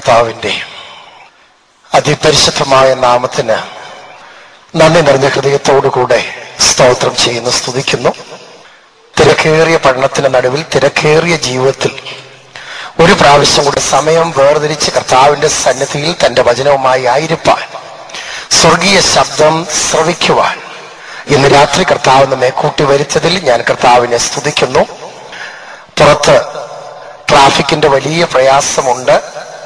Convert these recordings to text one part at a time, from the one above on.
കർത്താവിന്റെ അതിപരിശുദ്ധമായ നാമത്തിന് നന്ദി നിറഞ്ഞ ഹൃദയത്തോടുകൂടെ സ്തോത്രം ചെയ്യുന്നു സ്തുതിക്കുന്നു തിരക്കേറിയ പഠനത്തിന് നടുവിൽ തിരക്കേറിയ ജീവിതത്തിൽ ഒരു പ്രാവശ്യം കൂടെ സമയം വേർതിരിച്ച് കർത്താവിന്റെ സന്നിധിയിൽ തന്റെ വചനവുമായി ആയിരിക്കാൻ സ്വർഗീയ ശബ്ദം ശ്രവിക്കുവാൻ ഇന്ന് രാത്രി കർത്താവ് നമ്മെ കൂട്ടി വരുത്തതിൽ ഞാൻ കർത്താവിനെ സ്തുതിക്കുന്നു പുറത്ത് ട്രാഫിക്കിന്റെ വലിയ പ്രയാസമുണ്ട്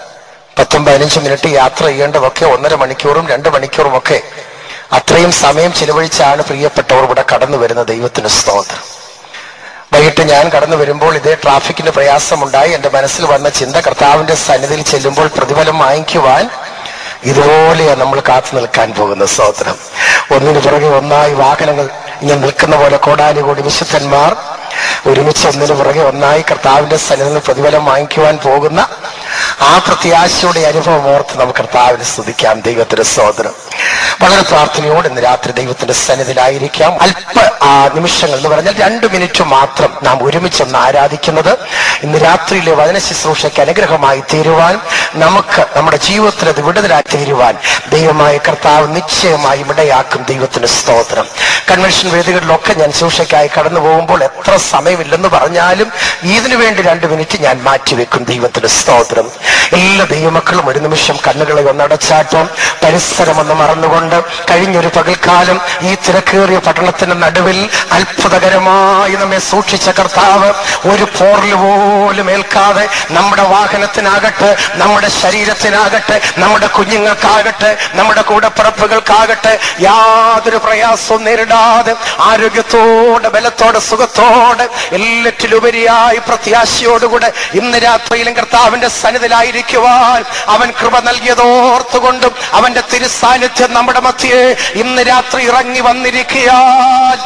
പത്തും പതിനഞ്ചും മിനിറ്റ് യാത്ര ചെയ്യേണ്ടതൊക്കെ ഒന്നര മണിക്കൂറും രണ്ട് മണിക്കൂറും ഒക്കെ അത്രയും സമയം ചിലവഴിച്ചാണ് പ്രിയപ്പെട്ടവർ ഇവിടെ കടന്നു വരുന്ന ദൈവത്തിന് സ്തോത്രം വൈകിട്ട് ഞാൻ കടന്നു വരുമ്പോൾ ഇതേ ട്രാഫിക്കിന്റെ പ്രയാസമുണ്ടായി എന്റെ മനസ്സിൽ വന്ന ചിന്ത കർത്താവിന്റെ സന്നിധിയിൽ ചെല്ലുമ്പോൾ പ്രതിഫലം വാങ്ങിക്കുവാൻ ഇതുപോലെയാണ് നമ്മൾ കാത്തു നിൽക്കാൻ പോകുന്ന സ്തോത്രം ഒന്നിനു പുറകെ ഒന്നായി വാഹനങ്ങൾ ഇങ്ങനെ നിൽക്കുന്ന പോലെ കോടാനുകൂടി വിശുദ്ധന്മാർ ഒരുമിച്ച് ഒന്നിനു പുറകെ ഒന്നായി കർത്താവിന്റെ സന്നിധിയിൽ പ്രതിഫലം വാങ്ങിക്കുവാൻ പോകുന്ന ആ പ്രത്യാശയുടെ അനുഭവം ഓർത്ത് നമുക്ക് കർത്താവിനെ സ്തുതിക്കാം ദൈവത്തിന്റെ സ്തോത്രം വളരെ പ്രാർത്ഥനയോടെ ഇന്ന് രാത്രി ദൈവത്തിന്റെ സന്നിധിയിലായിരിക്കാം അല്പ ആ നിമിഷങ്ങൾ എന്ന് പറഞ്ഞാൽ രണ്ട് മിനിറ്റ് മാത്രം നാം ഒരുമിച്ചൊന്ന് ആരാധിക്കുന്നത് ഇന്ന് രാത്രിയിലെ വചന ശുശ്രൂഷയ്ക്ക് അനുഗ്രഹമായി തീരുവാൻ നമുക്ക് നമ്മുടെ ജീവിതത്തിൽ അത് വിടുതലായി തീരുവാൻ ദൈവമായ കർത്താവ് നിശ്ചയമായും ഇടയാക്കും ദൈവത്തിന് സ്തോത്രം കൺവെൻഷൻ വേദികളിലൊക്കെ ഞാൻ ശുശ്രൂഷയ്ക്കായി കടന്നു പോകുമ്പോൾ എത്ര സമയമില്ലെന്ന് പറഞ്ഞാലും ഇതിനു വേണ്ടി രണ്ട് മിനിറ്റ് ഞാൻ മാറ്റിവെക്കും ദൈവത്തിന് സ്തോത്രം എല്ലാ ദൈവമക്കളും ഒരു നിമിഷം കണ്ണുകളെ ഒന്നടച്ചാട്ടം പരിസരമൊന്ന് മറന്നുകൊണ്ട് കഴിഞ്ഞൊരു പകൽക്കാലം ഈ തിരക്കേറിയ പട്ടണത്തിന്റെ നടുവിൽ അത്ഭുതകരമായി നമ്മെ സൂക്ഷിച്ച കർത്താവ് ഒരു പോറൽ പോലും ഏൽക്കാതെ നമ്മുടെ വാഹനത്തിനാകട്ടെ നമ്മുടെ ശരീരത്തിനാകട്ടെ നമ്മുടെ കുഞ്ഞുങ്ങൾക്കാകട്ടെ നമ്മുടെ കൂടപ്പിറപ്പുകൾക്കാകട്ടെ യാതൊരു പ്രയാസവും നേരിടാതെ ആരോഗ്യത്തോടെ ബലത്തോടെ സുഖത്തോടെ എല്ലാറ്റിലുപരിയായി പ്രത്യാശയോടുകൂടെ ഇന്ന് രാത്രിയിലും കർത്താവിന്റെ സന്നിധിയിലായിരിക്കുവാൻ അവൻ കൃപ നൽകിയതോർത്തുകൊണ്ടും അവന്റെ തിരുസാന്നിധ്യം നമ്മുടെ മധ്യേ ഇന്ന് രാത്രി ഇറങ്ങി വന്നിരിക്കുകയാൽ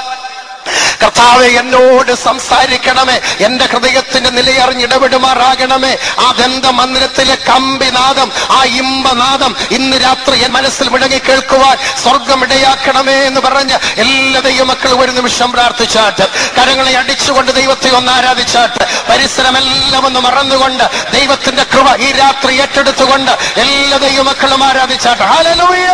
കർത്താവെ എന്നോട് സംസാരിക്കണമേ എന്റെ ഹൃദയത്തിന്റെ നിലയറിഞ്ഞിടപെടുമാറാകണമേ ആ ദന്ത മന്ദിരത്തിലെ കമ്പിനാദം ആ ഇമ്പനാദം ഇന്ന് രാത്രി എൻ മനസ്സിൽ മുഴങ്ങി കേൾക്കുവാൻ സ്വർഗം ഇടയാക്കണമേ എന്ന് പറഞ്ഞ് എല്ലാ ദൈവമക്കളും ഒരു നിമിഷം പ്രാർത്ഥിച്ചാട്ട് കരങ്ങളെ അടിച്ചുകൊണ്ട് ദൈവത്തെ ഒന്ന് ആരാധിച്ചാട്ട് പരിസരമെല്ലാം ഒന്ന് മറന്നുകൊണ്ട് ദൈവത്തിന്റെ കൃപ ഈ രാത്രി ഏറ്റെടുത്തുകൊണ്ട് എല്ലാ ദൈവമക്കളും ആരാധിച്ചാട്ട് ഹാലലൂയ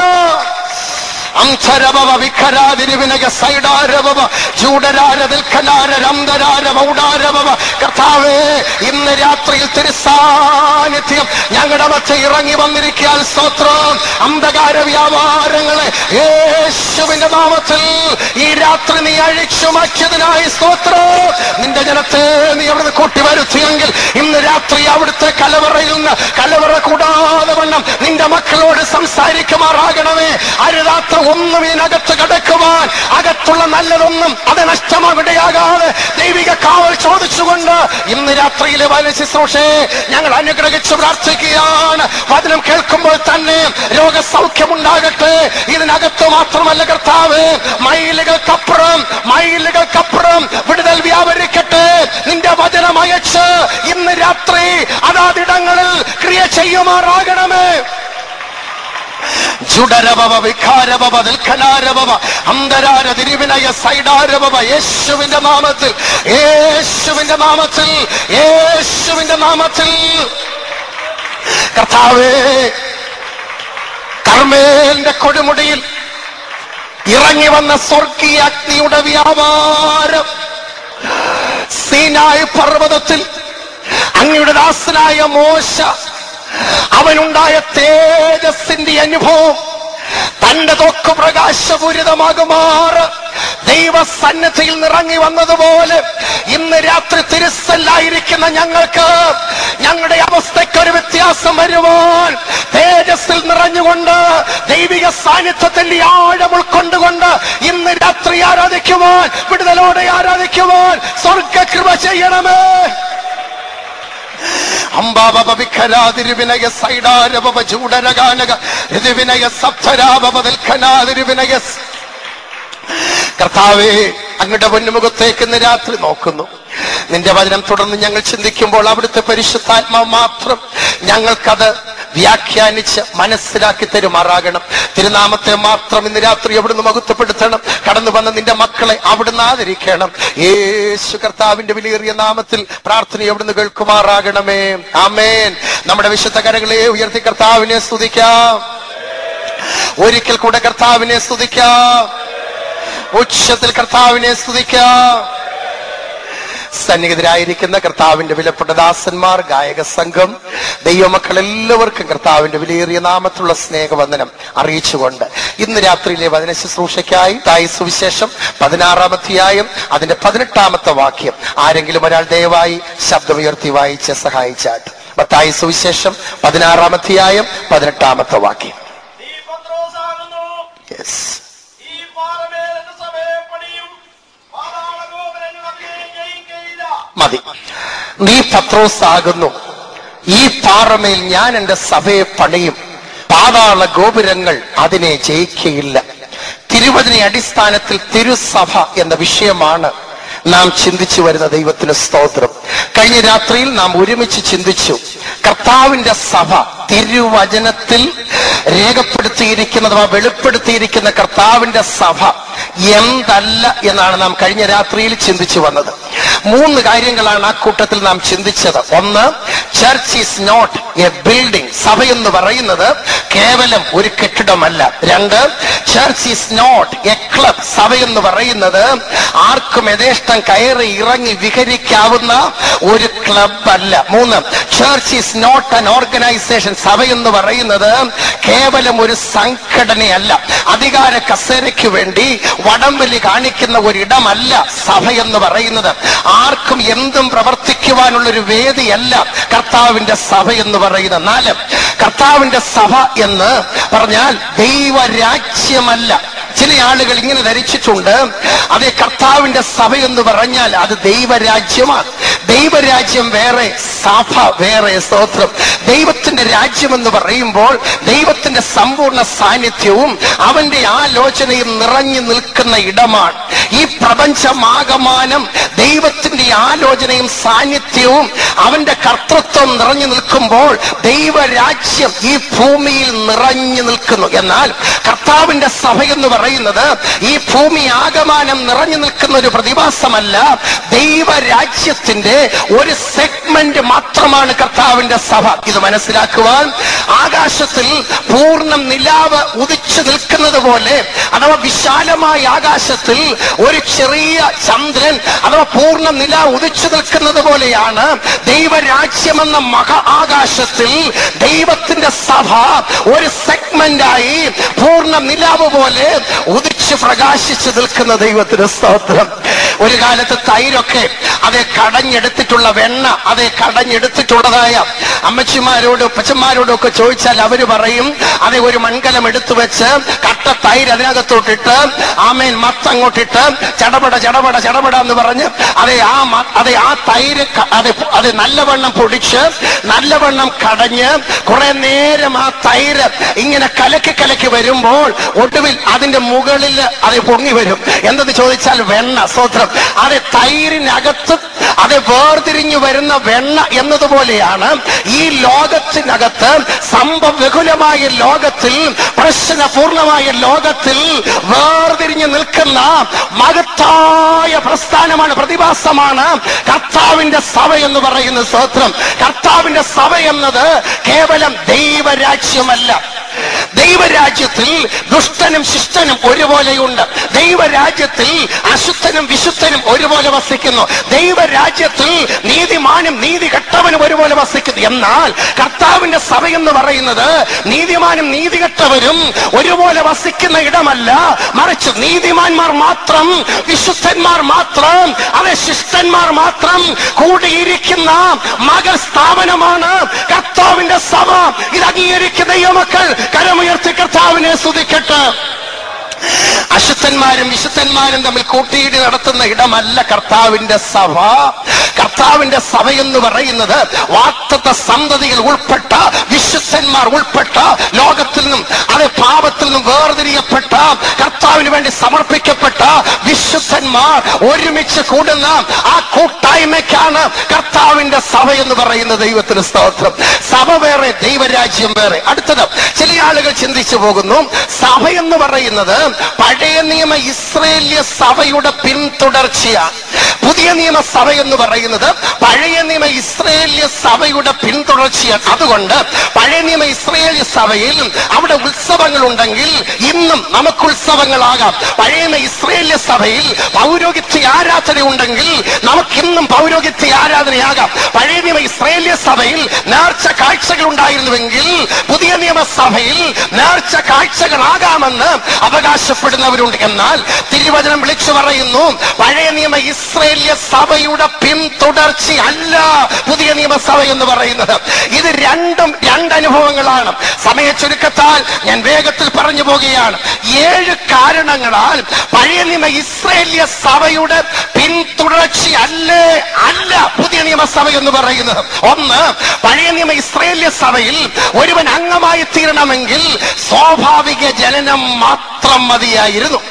അംസരവ വിഖരാതിരിവിനക സൈഡാരവ ചൂടരാര നിൽക്കനാര രംധരാര മൗടാരവ കർത്താവേ ഇന്ന് രാത്രിയിൽ തിരുസാന്നിധ്യം ഞങ്ങളുടെ മധ്യ ഇറങ്ങി വന്നിരിക്കാൻ സ്തോത്രം അന്ധകാര വ്യാപാരങ്ങളെ യേശുവിന്റെ നാമത്തിൽ ഈ രാത്രി നീ അഴിച്ചു മാറ്റിയതിനായി സ്തോത്രം നിന്റെ ജനത്തെ നീ അവിടുന്ന് കൂട്ടി വരുത്തിയെങ്കിൽ ഇന്ന് രാത്രി അവിടുത്തെ കലവറയിൽ നിന്ന് കലവറ കൂടാതെ വണ്ണം നിന്റെ മക്കളോട് സംസാരിക്കുമാറാകണമേ അരുതാത്ത ഒന്നും ഇതിനകത്ത് കടക്കുവാൻ അകത്തുള്ള നല്ലതൊന്നും അത് നഷ്ടമാവിടയാകാതെ ദൈവിക കാവൽ ചോദിച്ചുകൊണ്ട് ഇന്ന് രാത്രിയിലെ വചന ശുശ്രൂഷയെ ഞങ്ങൾ അനുഗ്രഹിച്ച് പ്രാർത്ഥിക്കുകയാണ് വചനം കേൾക്കുമ്പോൾ തന്നെ രോഗസൗഖ്യമുണ്ടാകട്ടെ ഇതിനകത്ത് മാത്രമല്ല കർത്താവ് മൈലുകൾക്കപ്പുറം മൈലുകൾക്കപ്പുറം വിടുതൽ വ്യാപരിക്കട്ടെ നിന്റെ വചനം അയച്ച് ഇന്ന് രാത്രി അതാതിടങ്ങളിൽ ക്രിയ ചെയ്യുമാറാകണമേ ജുഡരവവ വിഖാരവവ നിൽക്കനാരവവ അന്തരാര തിരുവിനയ സൈഡാരവവ യേശുവിന്റെ നാമത്തിൽ യേശുവിന്റെ നാമത്തിൽ യേശുവിന്റെ നാമത്തിൽ കർത്താവേ കർമ്മേന്റെ കൊടുമുടിയിൽ ഇറങ്ങി വന്ന സ്വർഗീയ അഗ്നിയുടെ വ്യാപാരം സീനായ് പർവ്വതത്തിൽ അങ്ങയുടെ ദാസനായ മോശ അവനുണ്ടായ തേജസ്സിന്റെ അനുഭവം തന്റെ തൊക്ക് പ്രകാശപൂരിതമാകുമാറ് ദൈവസന്നിധിയിൽ നിറങ്ങി വന്നതുപോലെ ഇന്ന് രാത്രി തിരുസല്ലായിരിക്കുന്ന ഞങ്ങൾക്ക് ഞങ്ങളുടെ അവസ്ഥയ്ക്ക് ഒരു വ്യത്യാസം വരുവാൻ തേജസ്സിൽ നിറഞ്ഞുകൊണ്ട് ദൈവിക സാന്നിധ്യത്തിന്റെ ആഴം ഉൾക്കൊണ്ടുകൊണ്ട് ഇന്ന് രാത്രി ആരാധിക്കുവാൻ വിടുതലോടെ ആരാധിക്കുവാൻ സ്വർഗകൃപ ചെയ്യണമേ അംബാബ വിഖരാതിരുവിനയ സൈഡാരവ ചൂടരകാനക ഋതുവിനയ സപ്തരാഭവ നിൽക്കനാതിരുവിനയ കർത്താവേ അങ്ങയുടെ പൊന്നുമുഖത്തേക്ക് ഇന്ന് രാത്രി നോക്കുന്നു നിന്റെ വചനം തുടർന്ന് ഞങ്ങൾ ചിന്തിക്കുമ്പോൾ അവിടുത്തെ പരിശുദ്ധാത്മാവ് മാത്രം ഞങ്ങൾക്കത് വ്യാഖ്യാനിച്ച് മനസ്സിലാക്കി തരുമാറാകണം തിരുനാമത്തെ മാത്രം ഇന്ന് രാത്രി അവിടുന്ന് മഹത്വപ്പെടുത്തണം കടന്നു വന്ന നിന്റെ മക്കളെ അവിടുന്ന് ആദരിക്കണം യേശു കർത്താവിന്റെ വിലയേറിയ നാമത്തിൽ പ്രാർത്ഥന അവിടുന്ന് കേൾക്കുമാറാകണമേ ആമേൻ നമ്മുടെ വിശുദ്ധ കരകളെ ഉയർത്തി കർത്താവിനെ സ്തുതിക്കാം ഒരിക്കൽ കൂടെ കർത്താവിനെ സ്തുതിക്കാം ഉച്ചത്തിൽ കർത്താവിനെ സ്തുതിക്കാം സന്നിഹിതരായിരിക്കുന്ന കർത്താവിന്റെ വിലപ്പെട്ട ദാസന്മാർ ഗായക സംഘം ദൈവമക്കൾ എല്ലാവർക്കും കർത്താവിന്റെ വിലയേറിയ നാമത്തിലുള്ള സ്നേഹവന്ദനം അറിയിച്ചുകൊണ്ട് ഇന്ന് രാത്രിയിലെ വചന ശുശ്രൂഷയ്ക്കായി തായി സുവിശേഷം പതിനാറാം അധ്യായം അതിന്റെ പതിനെട്ടാമത്തെ വാക്യം ആരെങ്കിലും ഒരാൾ ദയവായി ശബ്ദമുയർത്തി വായിച്ച് സഹായിച്ചാട്ട് മത്തായി സുവിശേഷം പതിനാറാം അധ്യായം പതിനെട്ടാമത്തെ വാക്യം നീ പത്രോസാകുന്നു യെസ് ഈ പാറമേൽ എന്റെ സഭയെ പണിയും പാതാളഗോപുരങ്ങൾ അതിനെ ജയിക്കയില്ല മതി നീ പത്രോസ് ആകുന്നു ഈ പാറമേൽ ഞാൻ എന്റെ സഭയെ പണിയും പാതാള ഗോപുരങ്ങൾ അതിനെ ജയിക്കയില്ല തിരുവചന അടിസ്ഥാനത്തിൽ തിരുസഭ എന്ന വിഷയമാണ് നാം ചിന്തിച്ചു വരുന്ന ദൈവത്തിന് സ്തോത്രം കഴിഞ്ഞ രാത്രിയിൽ നാം ഒരുമിച്ച് ചിന്തിച്ചു കർത്താവിന്റെ സഭ തിരുവചനത്തിൽ രേഖപ്പെടുത്തിയിരിക്കുന്നത് അഥവാ വെളിപ്പെടുത്തിയിരിക്കുന്ന കർത്താവിന്റെ സഭ എന്തല്ല എന്നാണ് നാം കഴിഞ്ഞ രാത്രിയിൽ ചിന്തിച്ചു വന്നത് മൂന്ന് കാര്യങ്ങളാണ് ആ കൂട്ടത്തിൽ നാം ചിന്തിച്ചത് ഒന്ന് church is not a building സഭ എന്ന് പറയുന്നത് കേവലം ഒരു കെട്ടിടമല്ല രണ്ട് church is not a club സഭ എന്ന് പറയുന്നത് ആർക്കും യഥേഷ്ടം കയറി ഇറങ്ങി വിഹരിക്കാവുന്ന ഒരു ക്ലബ് അല്ല മൂന്ന് church is not an organisation സഭ എന്ന് പറയുന്നത് കേവലം ഒരു സംഘടനയല്ല അധികാര കസേരയ്ക്ക് വേണ്ടി വടംവലി കാണിക്കുന്ന ഒരിടമല്ല സഭ എന്ന് പറയുന്നത് ആർക്കും എന്തും പ്രവർത്തിക്കുവാനുള്ള ഒരു വേദിയല്ല കർത്താവിന്റെ സഭ എന്ന് പറയുന്നത് നാല് കർത്താവിന്റെ സഭ എന്ന് പറഞ്ഞാൽ ദൈവരാജ്യമല്ല ചില ആളുകൾ ഇങ്ങനെ ധരിച്ചിട്ടുണ്ട് അതേ കർത്താവിന്റെ സഭ എന്ന് പറഞ്ഞാൽ അത് ദൈവരാജ്യമാണ് ദൈവരാജ്യം വേറെ സഭ വേറെ സ്തോത്രം ദൈവത്തിന്റെ രാജ്യം എന്ന് പറയുമ്പോൾ ദൈവത്തിന്റെ സമ്പൂർണ്ണ സാന്നിധ്യവും അവന്റെ ആലോചനയും നിറഞ്ഞു നിൽക്കുന്ന ഇടമാണ് ഈ പ്രപഞ്ചമാകമാനം ദൈവത്തിന്റെ ആലോചനയും സാന്നിധ്യവും അവന്റെ കർത്തൃത്വം നിറഞ്ഞു നിൽക്കുമ്പോൾ ദൈവരാജ്യം ഈ ഭൂമിയിൽ നിറഞ്ഞു നിൽക്കുന്നു എന്നാൽ കർത്താവിന്റെ സഭ എന്ന് പറയുന്നത് ഈ ഭൂമി ആകമാനം നിറഞ്ഞു നിൽക്കുന്ന ഒരു പ്രതിഭാസമല്ല ദൈവരാജ്യത്തിന്റെ ഒരു സെഗ്മെന്റ് മാത്രമാണ് കർത്താവിന്റെ സഭ ഇത് മനസ്സിലാക്കുവാൻ ആകാശത്തിൽ പൂർണ്ണം നിലാവ് ഉദിച്ചു നിൽക്കുന്നത് പോലെ അഥവാ വിശാലമായ ആകാശത്തിൽ ഒരു ചെറിയ ചന്ദ്രൻ അഥവാ പൂർണ്ണ നിലാവ് ഉദിച്ചു നിൽക്കുന്നത് പോലെയാണ് ദൈവരാജ്യമെന്ന മഹ ആകാശത്തിൽ ദൈവത്തിന്റെ സഭ ഒരു സെഗ്മെന്റായി പൂർണ്ണ നിലാവ് പോലെ ഉദിച്ച് പ്രകാശിച്ചു നിൽക്കുന്ന ദൈവത്തിന് സ്തോത്രം ഒരു കാലത്ത് തൈരൊക്കെ അതെ കടഞ്ഞെടുത്തിട്ടുള്ള വെണ്ണ അതെ കടഞ്ഞെടുത്തിട്ടുള്ളതായ അമ്മച്ചിമാരോടും അപ്പച്ചന്മാരോടും ഒക്കെ ചോദിച്ചാൽ അവര് പറയും അതെ ഒരു മൺകലം എടുത്തു വെച്ച് കട്ട തൈര് അതിനകത്തോട്ടിട്ട് ആമേൻ മത്തങ്ങോട്ടിട്ട് ചടപട ചടപട ചടപട എന്ന് പറഞ്ഞ് അതെ ആ മ- അതെ ആ തൈര് ക- അതെ അതെ നല്ലവണ്ണം പൊടിച്ച് നല്ലവണ്ണം കടഞ്ഞ് കുറെ നേരം ആ തൈര് ഇങ്ങനെ കലക്കി കലക്കി വരുമ്പോൾ ഒടുവിൽ അതിന്റെ മുകളിൽ അത് പൊങ്ങി വരും എന്തെന്ന് ചോദിച്ചാൽ വെണ്ണ സ്തോത്രം അത് തൈരിനകത്ത് അത് വേർതിരിഞ്ഞു വരുന്ന വെണ്ണ എന്നതുപോലെയാണ് ഈ ലോകത്തിനകത്ത് സംഭവബഹുലമായ ലോകത്തിൽ പ്രശ്നപൂർണമായ ലോകത്തിൽ വേർതിരിഞ്ഞു നിൽക്കുന്ന മഹത്തായ പ്രസ്ഥാനമാണ് പ്രതിഭാസമാണ് കർത്താവിന്റെ സഭ എന്ന് പറയുന്ന സ്തോത്രം കർത്താവിന്റെ സഭ എന്നത് കേവലം ദൈവരാജ്യമല്ല ദൈവരാജ്യത്തിൽ ദുഷ്ടനും ശിഷ്ടനും ഒരുപോലെയുണ്ട് ദൈവരാജ്യത്തിൽ അശുദ്ധനും വിശുദ്ധനും ഒരുപോലെ വസിക്കുന്നു ദൈവരാജ്യത്തിൽ നീതിമാനും നീതി കെട്ടവനും ഒരുപോലെ വസിക്കുന്നു എന്നാൽ കർത്താവിന്റെ സഭ എന്ന് പറയുന്നത് നീതിമാനും നീതി കെട്ടവരും ഒരുപോലെ വസിക്കുന്ന ഇടമല്ല മറിച്ച് നീതിമാന്മാർ മാത്രം വിശുദ്ധന്മാർ മാത്രം അതെ ശിഷ്ടന്മാർ മാത്രം കൂടിയിരിക്കുന്ന മകൾ സ്ഥാപനമാണ് കർത്താവിന്റെ സഭ ഇത് അംഗീകരിക്കുന്ന ദൈവമക്കൾ കരമുയർത്തി കർത്താവിനെ സ്തുതിക്കട്ടെ അശുദ്ധന്മാരും വിശുദ്ധന്മാരും തമ്മിൽ കൂട്ടിയിടി നടത്തുന്ന ഇടമല്ല കർത്താവിന്റെ സഭ കർത്താവിന്റെ സഭ എന്ന് പറയുന്നത് വാക്തത്വ സന്തതികൾ ഉൾപ്പെട്ട വിശുദ്ധന്മാർ ഉൾപ്പെട്ട ലോകത്തിൽ നിന്നും അത് പാപത്തിൽ ലോകത്തിൽ നിന്നും വേർതിരിയപ്പെട്ട കർത്താവിന് വേണ്ടി സമർപ്പിക്കപ്പെട്ട വിശുദ്ധന്മാർ ഒരുമിച്ച് കൂടുന്ന ആ കൂട്ടായ്മയ്ക്കാണ് കർത്താവിന്റെ സഭ എന്ന് പറയുന്ന ദൈവത്തിന് സ്തോത്രം സഭ വേറെ ദൈവരാജ്യം വേറെ അടുത്തത് ചില ആളുകൾ ചിന്തിച്ചു പോകുന്നു സഭ എന്ന് പറയുന്നത് പഴയ നിയമ ഇസ്രേലിയ സഭയുടെ പിന്തുടർച്ചയാണ് പുതിയ നിയമ സഭ എന്ന് പറയുന്നത് പഴയ നിയമ ഇസ്രേലിയ സഭയുടെ പിന്തുടർച്ചയാണ് അതുകൊണ്ട് പഴയ നിയമ ഇസ്രേലിയ സഭയിൽ അവിടെ ഉത്സവങ്ങൾ ഉണ്ടെങ്കിൽ ഇന്നും നമുക്ക് ഉത്സവങ്ങളാകാം പഴയ നിയമ ഇസ്രേലിയ സഭയിൽ പൗരോഹിത്യ ആരാധന ഉണ്ടെങ്കിൽ നമുക്കിന്നും പൗരോഹിത്യ ആരാധനയാകാം പഴയ നിയമ ഇസ്രേലിയ സഭയിൽ നേർച്ച കാഴ്ചകൾ ഉണ്ടായിരുന്നുവെങ്കിൽ പുതിയ നിയമസഭയിൽ നേർച്ച കാഴ്ചകളാകാമെന്ന് അവകാശപ്പെടുന്നവരുണ്ട് എന്നാൽ തിരുവചനം വിളിച്ചു പറയുന്നു പഴയ നിയമ ഇസ്രേലിയ സഭയുടെ പിന്തുടർച്ചയല്ല പുതിയ നിയമസഭ എന്ന് പറയുന്നത് ഇത് രണ്ടും രണ്ട് അനുഭവങ്ങളാണ് സമയ ചുരുക്കത്താൽ ഞാൻ വേഗത്തിൽ പറഞ്ഞു പോകുകയാണ് ഏഴ് കാരണങ്ങളാൽ പഴയ നിയമ ഇസ്രേലിയ സഭയുടെ പിന്തുടർച്ചയല്ലേ അല്ല പുതിയ നിയമസഭ എന്ന് പറയുന്നത് ഒന്ന് പഴയ നിയമ ഇസ്രേലിയ സഭയിൽ ഒരുവൻ അംഗമായി തീരണമെങ്കിൽ സ്വാഭാവിക ജനനം മാത്രം മതിയായിരുന്നു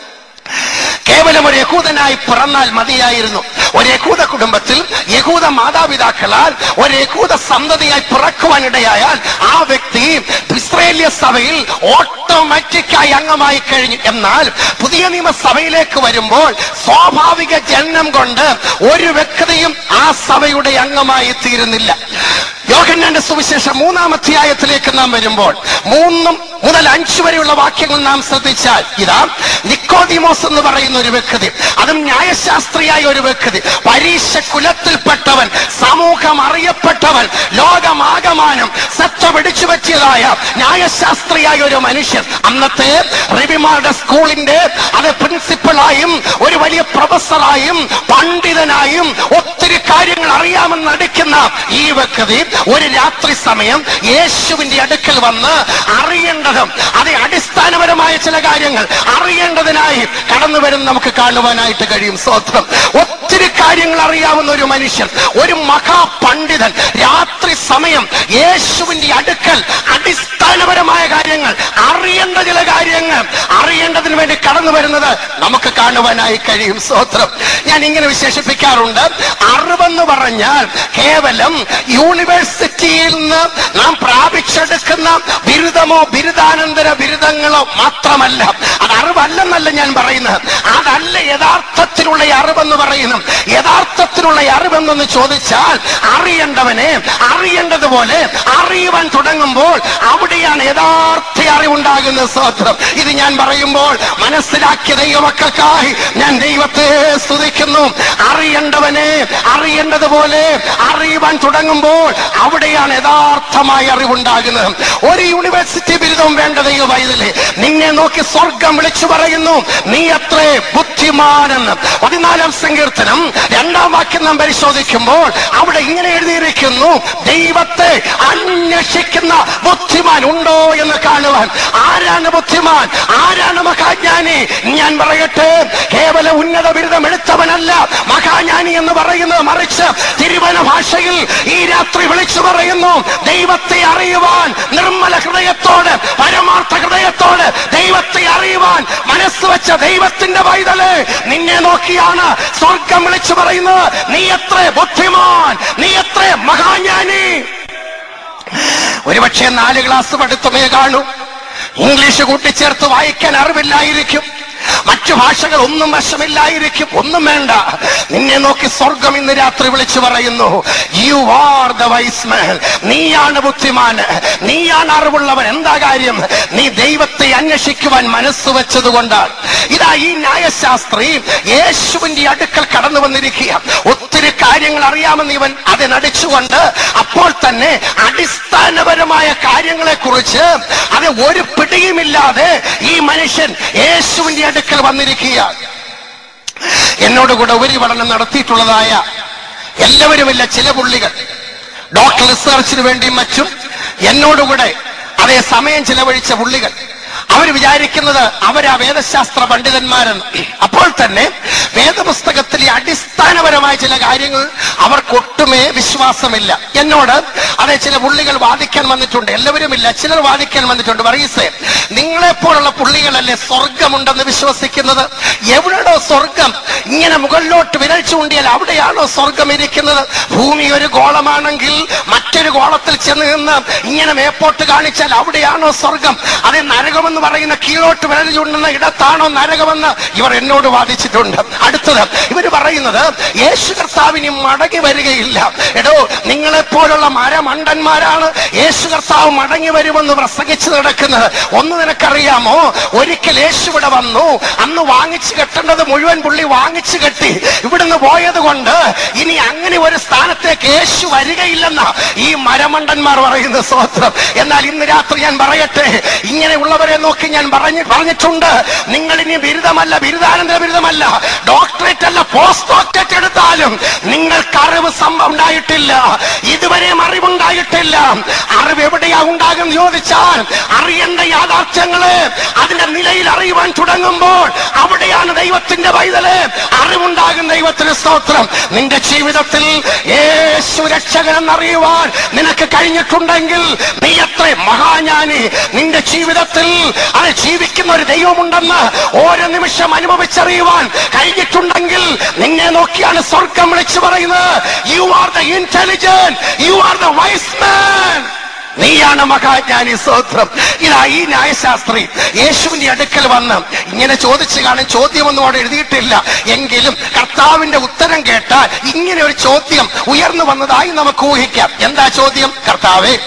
കേവലം ഒരു യഹൂദനായി പിറന്നാൽ മതിയായിരുന്നു ഒരു യഹൂദ കുടുംബത്തിൽ യഹൂദ മാതാപിതാക്കളാൽ ഒരു യഹൂദ സന്തതിയായി പിറക്കുവാനിടയായാൽ ആ വ്യക്തി ഇസ്രേലിയ സഭയിൽ ഓട്ടോമാറ്റിക്കായി അംഗമായി കഴിഞ്ഞു എന്നാൽ പുതിയ നിയമസഭയിലേക്ക് വരുമ്പോൾ സ്വാഭാവിക ജനനം കൊണ്ട് ഒരു വ്യക്തിയും ആ സഭയുടെ അംഗമായി തീരുന്നില്ല യോഹന്നാന്റെ സുവിശേഷം മൂന്നാം അധ്യായത്തിലേക്ക് നാം വരുമ്പോൾ മൂന്നും മുതൽ അഞ്ചു വരെയുള്ള വാക്യങ്ങൾ നാം ശ്രദ്ധിച്ചാൽ ഇതാ നിക്കോദിമോസ് എന്ന് പറയുന്ന ഒരു വ്യക്തി അതും ന്യായശാസ്ത്രിയായ ഒരു വ്യക്തി പരീക്ഷ കുലത്തിൽപ്പെട്ടവൻ സമൂഹം അറിയപ്പെട്ടവൻ ലോകമാകമാനം സത്ത പിടിച്ചു പറ്റിയതായ ന്യായശാസ്ത്രിയായ ഒരു മനുഷ്യൻ അന്നത്തെ റബിമാരുടെ സ്കൂളിന്റെ അത് പ്രിൻസിപ്പളായും ഒരു വലിയ പ്രൊഫസറായും പണ്ഡിതനായും ഒത്തിരി കാര്യങ്ങൾ അറിയാമെന്ന് നടിക്കുന്ന ഈ വ്യക്തി ഒരു രാത്രി സമയം യേശുവിന്റെ അടുക്കൽ വന്ന് അറിയേണ്ടതും അത് അടിസ്ഥാനപരമായ ചില കാര്യങ്ങൾ അറിയേണ്ടതിനായി കടന്നു വരും നമുക്ക് കാണുവാനായിട്ട് കഴിയും സ്വത്രം ഒത്തിരി കാര്യങ്ങൾ അറിയാവുന്ന ഒരു മനുഷ്യൻ ഒരു മഹാപണ്ഡിതൻ രാത്രി സമയം യേശുവിന്റെ അടുക്കൽ അടിസ്ഥാനപരമായ കാര്യങ്ങൾ അറിയേണ്ട ചില കാര്യങ്ങൾ അറിയേണ്ടതിന് വേണ്ടി കടന്നു വരുന്നത് നമുക്ക് കാണുവാനായി കഴിയും സ്വത്രം ഞാൻ ഇങ്ങനെ വിശേഷിപ്പിക്കാറുണ്ട് അറിവെന്ന് പറഞ്ഞാൽ കേവലം യൂണിവേഴ്സിറ്റിയിൽ നിന്ന് നാം പ്രാപിച്ചെടുക്കുന്ന ബിരുദമോ ബിരുദാനന്തര ബിരുദങ്ങളോ മാത്രമല്ല അത് അറിവല്ലെന്നല്ല ഞാൻ പറയുന്നത് അതല്ല യഥാർത്ഥത്തിലുള്ള ഈ അറിവെന്ന് പറയുന്നു യഥാർത്ഥത്തിലുള്ള ഈ അറിവെന്നൊന്ന് ചോദിച്ചാൽ അറിയേണ്ടവനെ അറിയേണ്ടതുപോലെ അറിയുവാൻ തുടങ്ങുമ്പോൾ അവിടെയാണ് യഥാർത്ഥ അറിവുണ്ടാകുന്ന സ്വത്രം ഇത് ഞാൻ പറയുമ്പോൾ മനസ്സിലാക്കിയ ദൈവമക്കൾക്കായി ഞാൻ ദൈവത്തെ സ്തുതിക്കുന്നു അറിയേണ്ടവനെ അറിയേണ്ടതുപോലെ അറിയുവാൻ തുടങ്ങുമ്പോൾ അവിടെയാണ് യഥാർത്ഥമായ അറിവുണ്ടാകുന്നത് ഒരു യൂണിവേഴ്സിറ്റി ബിരുദവും വേണ്ട ദൈവ വൈതലേ നിന്നെ നോക്കി സ്വർഗം വിളിച്ചു പറയുന്നു നീ അത്രേ ബുദ്ധിമാനെന്ന് പതിനാലാം സങ്കീർത്തനം രണ്ടാം വാക്യം നാം പരിശോധിക്കുമ്പോൾ അവിടെ ഇങ്ങനെ എഴുതിയിരിക്കുന്നു ദൈവത്തെ അന്വേഷിക്കുന്ന ബുദ്ധിമാൻ ഉണ്ടോ എന്ന് കാണുവാൻ ആരാണ് ബുദ്ധിമാൻ ആരാണ് മഹാജ്ഞാനി ഞാൻ പറയട്ടെ കേവല ഉന്നത ബിരുദം എടുത്തവനല്ല മഹാജ്ഞാനി എന്ന് പറയുന്നത് മറിച്ച് തിരുവന ഭാഷയിൽ ഈ രാത്രി വിളിച്ചു പറയുന്നു ദൈവത്തെ അറിയുവാൻ നിർമ്മല ഹൃദയത്തോട് പരമാർത്ഥ ഹൃദയത്തോട് ദൈവത്തെ അറിയുവാൻ മനസ്സ് വെച്ച ദൈവത്തിന്റെ പൈതല് നിന്നെ നോക്കിയാണ് സ്വർഗം വിളിച്ചു പറയുന്നത് നീ എത്ര ബുദ്ധിമാൻ നീ എത്ര മഹാജ്ഞാനി ഒരുപക്ഷെ നാല് ക്ലാസ് പഠിത്തമേ കാണൂ ഇംഗ്ലീഷ് കൂട്ടിച്ചേർത്ത് വായിക്കാൻ അറിവില്ലായിരിക്കും മറ്റു ഭാഷകൾ ഒന്നും വശമില്ലായിരിക്കും ഒന്നും വേണ്ട നിന്നെ നോക്കി സ്വർഗം ഇന്ന് രാത്രി വിളിച്ചു പറയുന്നു you are the wise man നീയാണ് ബുദ്ധിമാൻ നീയാണ് അറിവുള്ളവൻ എന്താ കാര്യം നീ ദൈവത്തെ അന്വേഷിക്കുവാൻ മനസ്സ് വെച്ചത് കൊണ്ടാണ് ഇതാ ഈ ന്യായശാസ്ത്രി യേശുവിന്റെ അടുക്കൽ കടന്നു വന്നിരിക്കുക ഒത്തിരി കാര്യങ്ങൾ അറിയാമെന്ന് ഇവൻ അത് നടിച്ചുകൊണ്ട് അപ്പോൾ തന്നെ അടിസ്ഥാനപരമായ കാര്യങ്ങളെ കുറിച്ച് അത് ഒരു പിടിയുമില്ലാതെ ഈ മനുഷ്യൻ യേശുവിന്റെ അടുക്കൽ വന്നിരിക്കുക എന്നോടുകൂടെ ഉപരിപഠനം നടത്തിയിട്ടുള്ളതായ എല്ലാവരുമില്ല ചില പുള്ളികൾ ഡോക്ടർ റിസർച്ചിന് വേണ്ടിയും മറ്റും എന്നോടുകൂടെ അതേ സമയം ചിലവഴിച്ച പുള്ളികൾ അവർ വിചാരിക്കുന്നത് അവരാ വേദശാസ്ത്ര പണ്ഡിതന്മാരെന്ന് അപ്പോൾ തന്നെ വേദപുസ്തകത്തിലെ അടിസ്ഥാനപരമായ ചില കാര്യങ്ങൾ അവർക്കൊട്ടുമേ വിശ്വാസമില്ല എന്നോട് അതെ ചില പുള്ളികൾ വാദിക്കാൻ വന്നിട്ടുണ്ട് എല്ലാവരും ഇല്ല ചിലർ വാദിക്കാൻ വന്നിട്ടുണ്ട് പറയീസേ നിങ്ങളെ പോലുള്ള പുള്ളികളല്ലേ സ്വർഗമുണ്ടെന്ന് വിശ്വസിക്കുന്നത് എവിടെയോ സ്വർഗം ഇങ്ങനെ മുകളിലോട്ട് വിരൽ ചൂണ്ടിയാൽ അവിടെയാണോ സ്വർഗം ഇരിക്കുന്നത് ഭൂമി ഒരു ഗോളമാണെങ്കിൽ മറ്റൊരു ഗോളത്തിൽ ചെന്ന് നിന്ന് ഇങ്ങനെ മേപ്പോട്ട് കാണിച്ചാൽ അവിടെയാണോ സ്വർഗം അതെ നരകമെന്ന് പറയുന്ന കീഴോട്ട് വിരൽ ചൂണ്ടുന്ന ഇടത്താണോ നരകമെന്ന് ഇവർ എന്നോട് വാദിച്ചിട്ടുണ്ട് അടുത്തത് ഇവർ പറയുന്നത് യേശു കർത്താവിനി മടങ്ങി വരികയില്ല എടോ നിങ്ങളെ പോലുള്ള മരമണ്ടന്മാരാണ് യേശു കർത്താവ് മടങ്ങി വരുമെന്ന് പ്രസംഗിച്ച് നടക്കുന്നത് ഒന്ന് നിനക്കറിയാമോ ഒരിക്കൽ യേശു ഇവിടെ വന്നു അന്ന് വാങ്ങിച്ചു കെട്ടേണ്ടത് മുഴുവൻ പുള്ളി വാങ്ങിച്ചു കെട്ടി ഇവിടുന്ന് പോയത് കൊണ്ട് ഇനി അങ്ങനെ ഒരു സ്ഥാനത്തേക്ക് യേശു വരികയില്ലെന്ന ഈ മരമണ്ടന്മാർ പറയുന്ന സ്വത്രം എന്നാൽ ഇന്ന് രാത്രി ഞാൻ പറയട്ടെ ഇങ്ങനെയുള്ളവരെ നോക്കി ഞാൻ പറഞ്ഞു പറഞ്ഞിട്ടുണ്ട് നിങ്ങൾ ഇനി ബിരുദമല്ല ബിരുദാനന്തര ബിരുദമല്ല ഡോക്ടറേറ്റ് അല്ല പോസ്റ്റ് ഡോക്ടറേറ്റ് എടുത്താലും നിങ്ങൾക്ക് അറിവ് സംഭവം ഉണ്ടായിട്ടില്ല ഇതുവരെയും അറിവുണ്ടായിട്ടില്ല അറിവ് എവിടെയാ ഉണ്ടാകും ചോദിച്ചാൽ അറിയേണ്ട യാഥാർത്ഥ്യങ്ങള് അതിന്റെ നിലയിൽ അറിയുവാൻ തുടങ്ങുമ്പോൾ അവിടെയാണ് ദൈവത്തിന്റെ പൈതല് അറിവുണ്ടാകും ദൈവത്തിന് സ്തോത്രം നിന്റെ ജീവിതത്തിൽ യേശു രക്ഷകനെന്നറിയുവാൻ നിനക്ക് കഴിഞ്ഞിട്ടുണ്ടെങ്കിൽ നീ എത്ര മഹാജ്ഞാനി നിന്റെ ജീവിതത്തിൽ അത് ജീവിക്കുന്ന ഒരു ദൈവമുണ്ടെന്ന് ഓരോ നിമിഷം അനുഭവിച്ചറിയുവാൻ കഴിഞ്ഞിട്ടുണ്ടെങ്കിൽ നിന്നെ നോക്കിയാണ് സ്വർഗം വിളിച്ചു പറയുന്നത് you are the intelligent you are the wise man നീയാണ് മഹാജ്ഞാനി സ്തോത്രം ഇതാ ഈ ന്യായശാസ്ത്രി യേശുവിന്റെ അടുക്കൽ വന്ന് ഇങ്ങനെ ചോദിച്ചു കാണും ചോദ്യമൊന്നും അവിടെ എഴുതിയിട്ടില്ല എങ്കിലും കർത്താവിന്റെ ഉത്തരം കേട്ടാൽ ഇങ്ങനെ ഒരു ചോദ്യം ഉയർന്നു വന്നതായി നമുക്ക് ഊഹിക്കാം എന്താ ചോദ്യം കർത്താവേ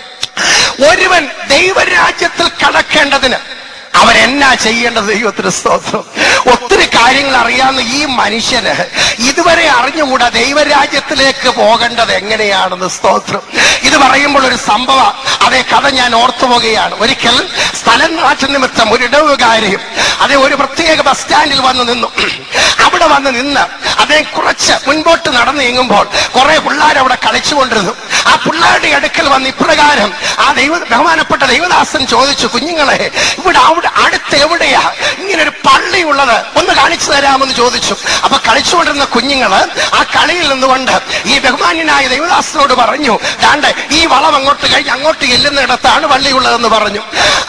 ഒരുവൻ ദൈവരാജ്യത്തിൽ കടക്കേണ്ടതിന് അവൻ എന്നാ ചെയ്യേണ്ടത് ദൈവത്തിന് സ്തോത്രം ഒത്തിരി കാര്യങ്ങൾ അറിയാവുന്ന ഈ മനുഷ്യന് ഇതുവരെ അറിഞ്ഞുകൂടാ ദൈവരാജ്യത്തിലേക്ക് പോകേണ്ടത് എങ്ങനെയാണെന്ന് സ്തോത്രം ഇത് പറയുമ്പോൾ ഒരു സംഭവം അതേ കഥ ഞാൻ ഓർത്തു പോകുകയാണ് ഒരിക്കൽ സ്ഥലം മാറ്റ നിമിത്തം ഒരു ഇടവുകാരിയും അതേ ഒരു പ്രത്യേക ബസ് സ്റ്റാൻഡിൽ വന്ന് നിന്നു അവിടെ വന്ന് നിന്ന് അദ്ദേഹം കുറച്ച് മുൻപോട്ട് നടന്നു നീങ്ങുമ്പോൾ കുറെ പിള്ളേർ അവിടെ കളിച്ചുകൊണ്ടിരുന്നു ആ പിള്ളേരുടെ അടുക്കൽ വന്ന് ഇപ്രകാരം ആ ദൈവ ബഹുമാനപ്പെട്ട ദൈവദാസൻ ചോദിച്ചു കുഞ്ഞുങ്ങളെ ഇവിടെ അവിടെ അടുത്ത് എവിടെയാ ഇങ്ങനെ ഒരു പള്ളി ഉള്ളത് ഒന്ന് കാണിച്ചു തരാമെന്ന് ചോദിച്ചു അപ്പൊ കളിച്ചുകൊണ്ടിരുന്ന കുഞ്ഞുങ്ങള് ആ കളിയിൽ നിന്നുകൊണ്ട് ഈ ബഹുമാന്യനായ ദൈവദാസനോട് പറഞ്ഞു ദാണ്ട് ഈ വളം അങ്ങോട്ട് കഴിഞ്ഞ് അങ്ങോട്ട് ചെല്ലുന്നിടത്താണ് പള്ളിയുള്ളതെന്ന് പറഞ്ഞു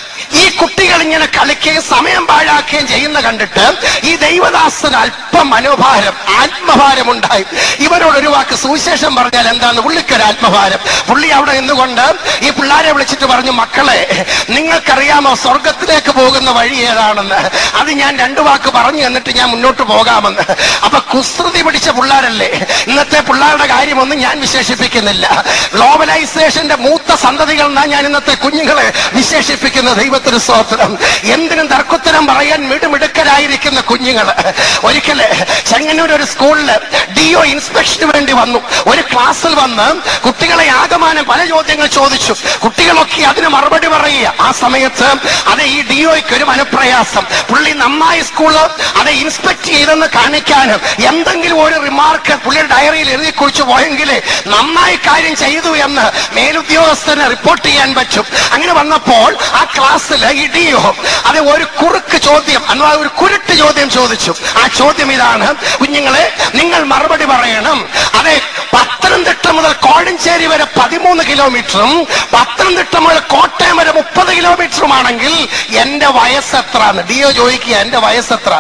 ഈ കുട്ടികൾ ഇങ്ങനെ കളിക്കുകയും സമയം പാഴാക്കുകയും ചെയ്യുന്ന കണ്ടിട്ട് ഈ ദൈവദാസന് അല്പം മനോഭാരം ആത്മഭാരം ഉണ്ടായി ഇവരോട് ഒരു വാക്ക് സുവിശേഷം പറഞ്ഞാൽ എന്താണ് പുള്ളിക്കൊരു ആത്മഭാരം പുള്ളി അവിടെ നിന്നുകൊണ്ട് ഈ പിള്ളാരെ വിളിച്ചിട്ട് പറഞ്ഞു മക്കളെ നിങ്ങൾക്കറിയാമോ സ്വർഗത്തിലേക്ക് പോകുന്ന വഴി ഏതാണെന്ന് അത് ഞാൻ രണ്ടു വാക്ക് പറഞ്ഞു എന്നിട്ട് ഞാൻ മുന്നോട്ട് പോകാമെന്ന് അപ്പൊ കുസൃതി പിടിച്ച പിള്ളാരല്ലേ ഇന്നത്തെ പിള്ളേരുടെ കാര്യമൊന്നും ഞാൻ വിശേഷിപ്പിക്കുന്നില്ല ഗ്ലോബലൈസേഷന്റെ മൂത്ത സന്തതികൾ എന്നാ ഞാൻ ഇന്നത്തെ കുഞ്ഞുങ്ങളെ വിശേഷിപ്പിക്കുന്ന ദൈവത്തിന് സ്തോത്രം എന്തിനും തർക്കുത്തരം പറയാൻ മിടുമിടുക്കരായിരിക്കുന്ന കുഞ്ഞുങ്ങള് ഒരിക്കല് ചെങ്ങന്നൂർ ഒരു സ്കൂളില് ഡിഒ ഇൻസ്പെക്ഷന് വേണ്ടി വന്നു ഒരു ക്ലാസ്സിൽ വന്ന് കുട്ടികളെ ആകമാനം പല ചോദ്യങ്ങൾ ചോദിച്ചു കുട്ടികളൊക്കെ അതിന് മറുപടി പറയുക ആ സമയത്ത് അത് ഈ ഡിഒയ്ക്ക് ഒരു മനപ്രയാസം പുള്ളി നന്നായി സ്കൂള് അത് ഇൻസ്പെക്ട് ചെയ്തെന്ന് കാണിക്കാനും എന്തെങ്കിലും ഒരു റിമാർക്ക് പുള്ളിയുടെ ഡയറിയിൽ എഴുതി കുറിച്ച് പോയെങ്കിലേ നന്നായി കാര്യം ചെയ്തു എന്ന് മേലുദ്യോഗസ്ഥന് റിപ്പോർട്ട് ചെയ്യാൻ പറ്റും അങ്ങനെ വന്നപ്പോൾ ആ ക്ലാസ്സിൽ ഇടിയോ അത് ഒരു കുറുക്ക് ചോദ്യം അഥവാ ഒരു കുരുട്ട് ചോദ്യം ചോദിച്ചു ആ ചോദ്യം ഇതാണ് കുഞ്ഞുങ്ങളെ നിങ്ങൾ മറുപടി പറയണം അതെ പത്തനംതിട്ട മുതൽ കോഴഞ്ചേരി വരെ പതിമൂന്ന് കിലോമീറ്ററും പത്തനംതിട്ട മുതൽ കോട്ടയം വരെ മുപ്പത് കിലോമീറ്ററുമാണെങ്കിൽ എന്റെ വയസ്സ് എത്ര ഡിഒ ചോദിക്കുക എന്റെ വയസ്സ് എത്ര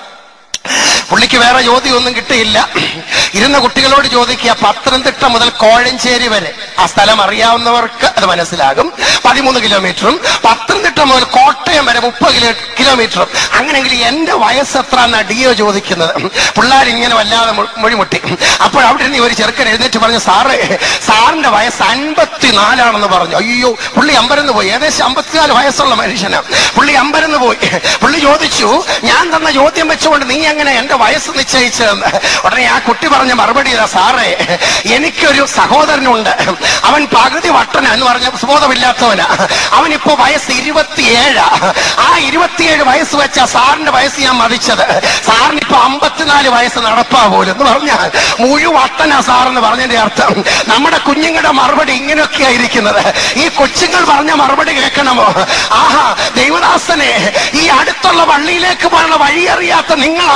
പുള്ളിക്ക് വേറെ ചോദ്യമൊന്നും കിട്ടിയില്ല ഇരുന്ന കുട്ടികളോട് ചോദിക്കുക പത്തനംതിട്ട മുതൽ കോഴഞ്ചേരി വരെ ആ സ്ഥലം അറിയാവുന്നവർക്ക് അത് മനസ്സിലാകും പതിമൂന്ന് കിലോമീറ്ററും പത്തനംതിട്ട മുതൽ കോട്ടയം വരെ മുപ്പത് കിലോ കിലോമീറ്ററും അങ്ങനെയെങ്കിൽ എന്റെ വയസ്സ് എത്ര എന്നാ ഡിഒ ചോദിക്കുന്നത് പിള്ളേർ ഇങ്ങനെ വല്ലാതെ മു- മൊഴിമുട്ടി അപ്പോൾ അവിടെ നിന്ന് ഒരു ചെറുക്കൻ എഴുന്നേറ്റ് പറഞ്ഞു സാറേ സാറിന്റെ വയസ്സ് അൻപത്തിനാലാണെന്ന് പറഞ്ഞു അയ്യോ പുള്ളി അമ്പരന്ന് പോയി ഏകദേശം അമ്പത്തിനാല് വയസ്സുള്ള മനുഷ്യനാണ് പുള്ളി അമ്പരന്ന് പോയി പുള്ളി ചോദിച്ചു ഞാൻ തന്ന ചോദ്യം വെച്ചുകൊണ്ട് നീ എങ്ങനെ എന്റെ വയസ്സ് നിശ്ചയിച്ചതെന്ന് ഉടനെ ആ കുട്ടി പറഞ്ഞ മറുപടി ഇതാ സാറേ എനിക്കൊരു സഹോദരനുണ്ട് അവൻ പകുതി വട്ടന എന്ന് പറഞ്ഞ സുബോധമില്ലാത്തവനാ അവനിപ്പോ വയസ്സ് ഇരുപത്തിയേഴാ ആ ഇരുപത്തിയേഴ് വയസ്സ് വെച്ച സാറിന്റെ വയസ്സ് ഞാൻ മതിച്ചത് സാറിന് ഇപ്പൊ അമ്പത്തിനാല് വയസ്സ് നടപ്പാ പോലും എന്ന് പറഞ്ഞാൽ മുഴുവട്ടനാ സാറെന്ന് പറഞ്ഞതിന്റെ അർത്ഥം നമ്മുടെ കുഞ്ഞുങ്ങളുടെ മറുപടി ഇങ്ങനെയൊക്കെയാ ഇരിക്കുന്നത് ഈ കൊച്ചുങ്ങൾ പറഞ്ഞ മറുപടി കേൾക്കണമോ ആഹാ ദൈവദാസനെ ഈ അടുത്തുള്ള പള്ളിയിലേക്ക് പോലുള്ള വഴി അറിയാത്ത നിങ്ങളാണോ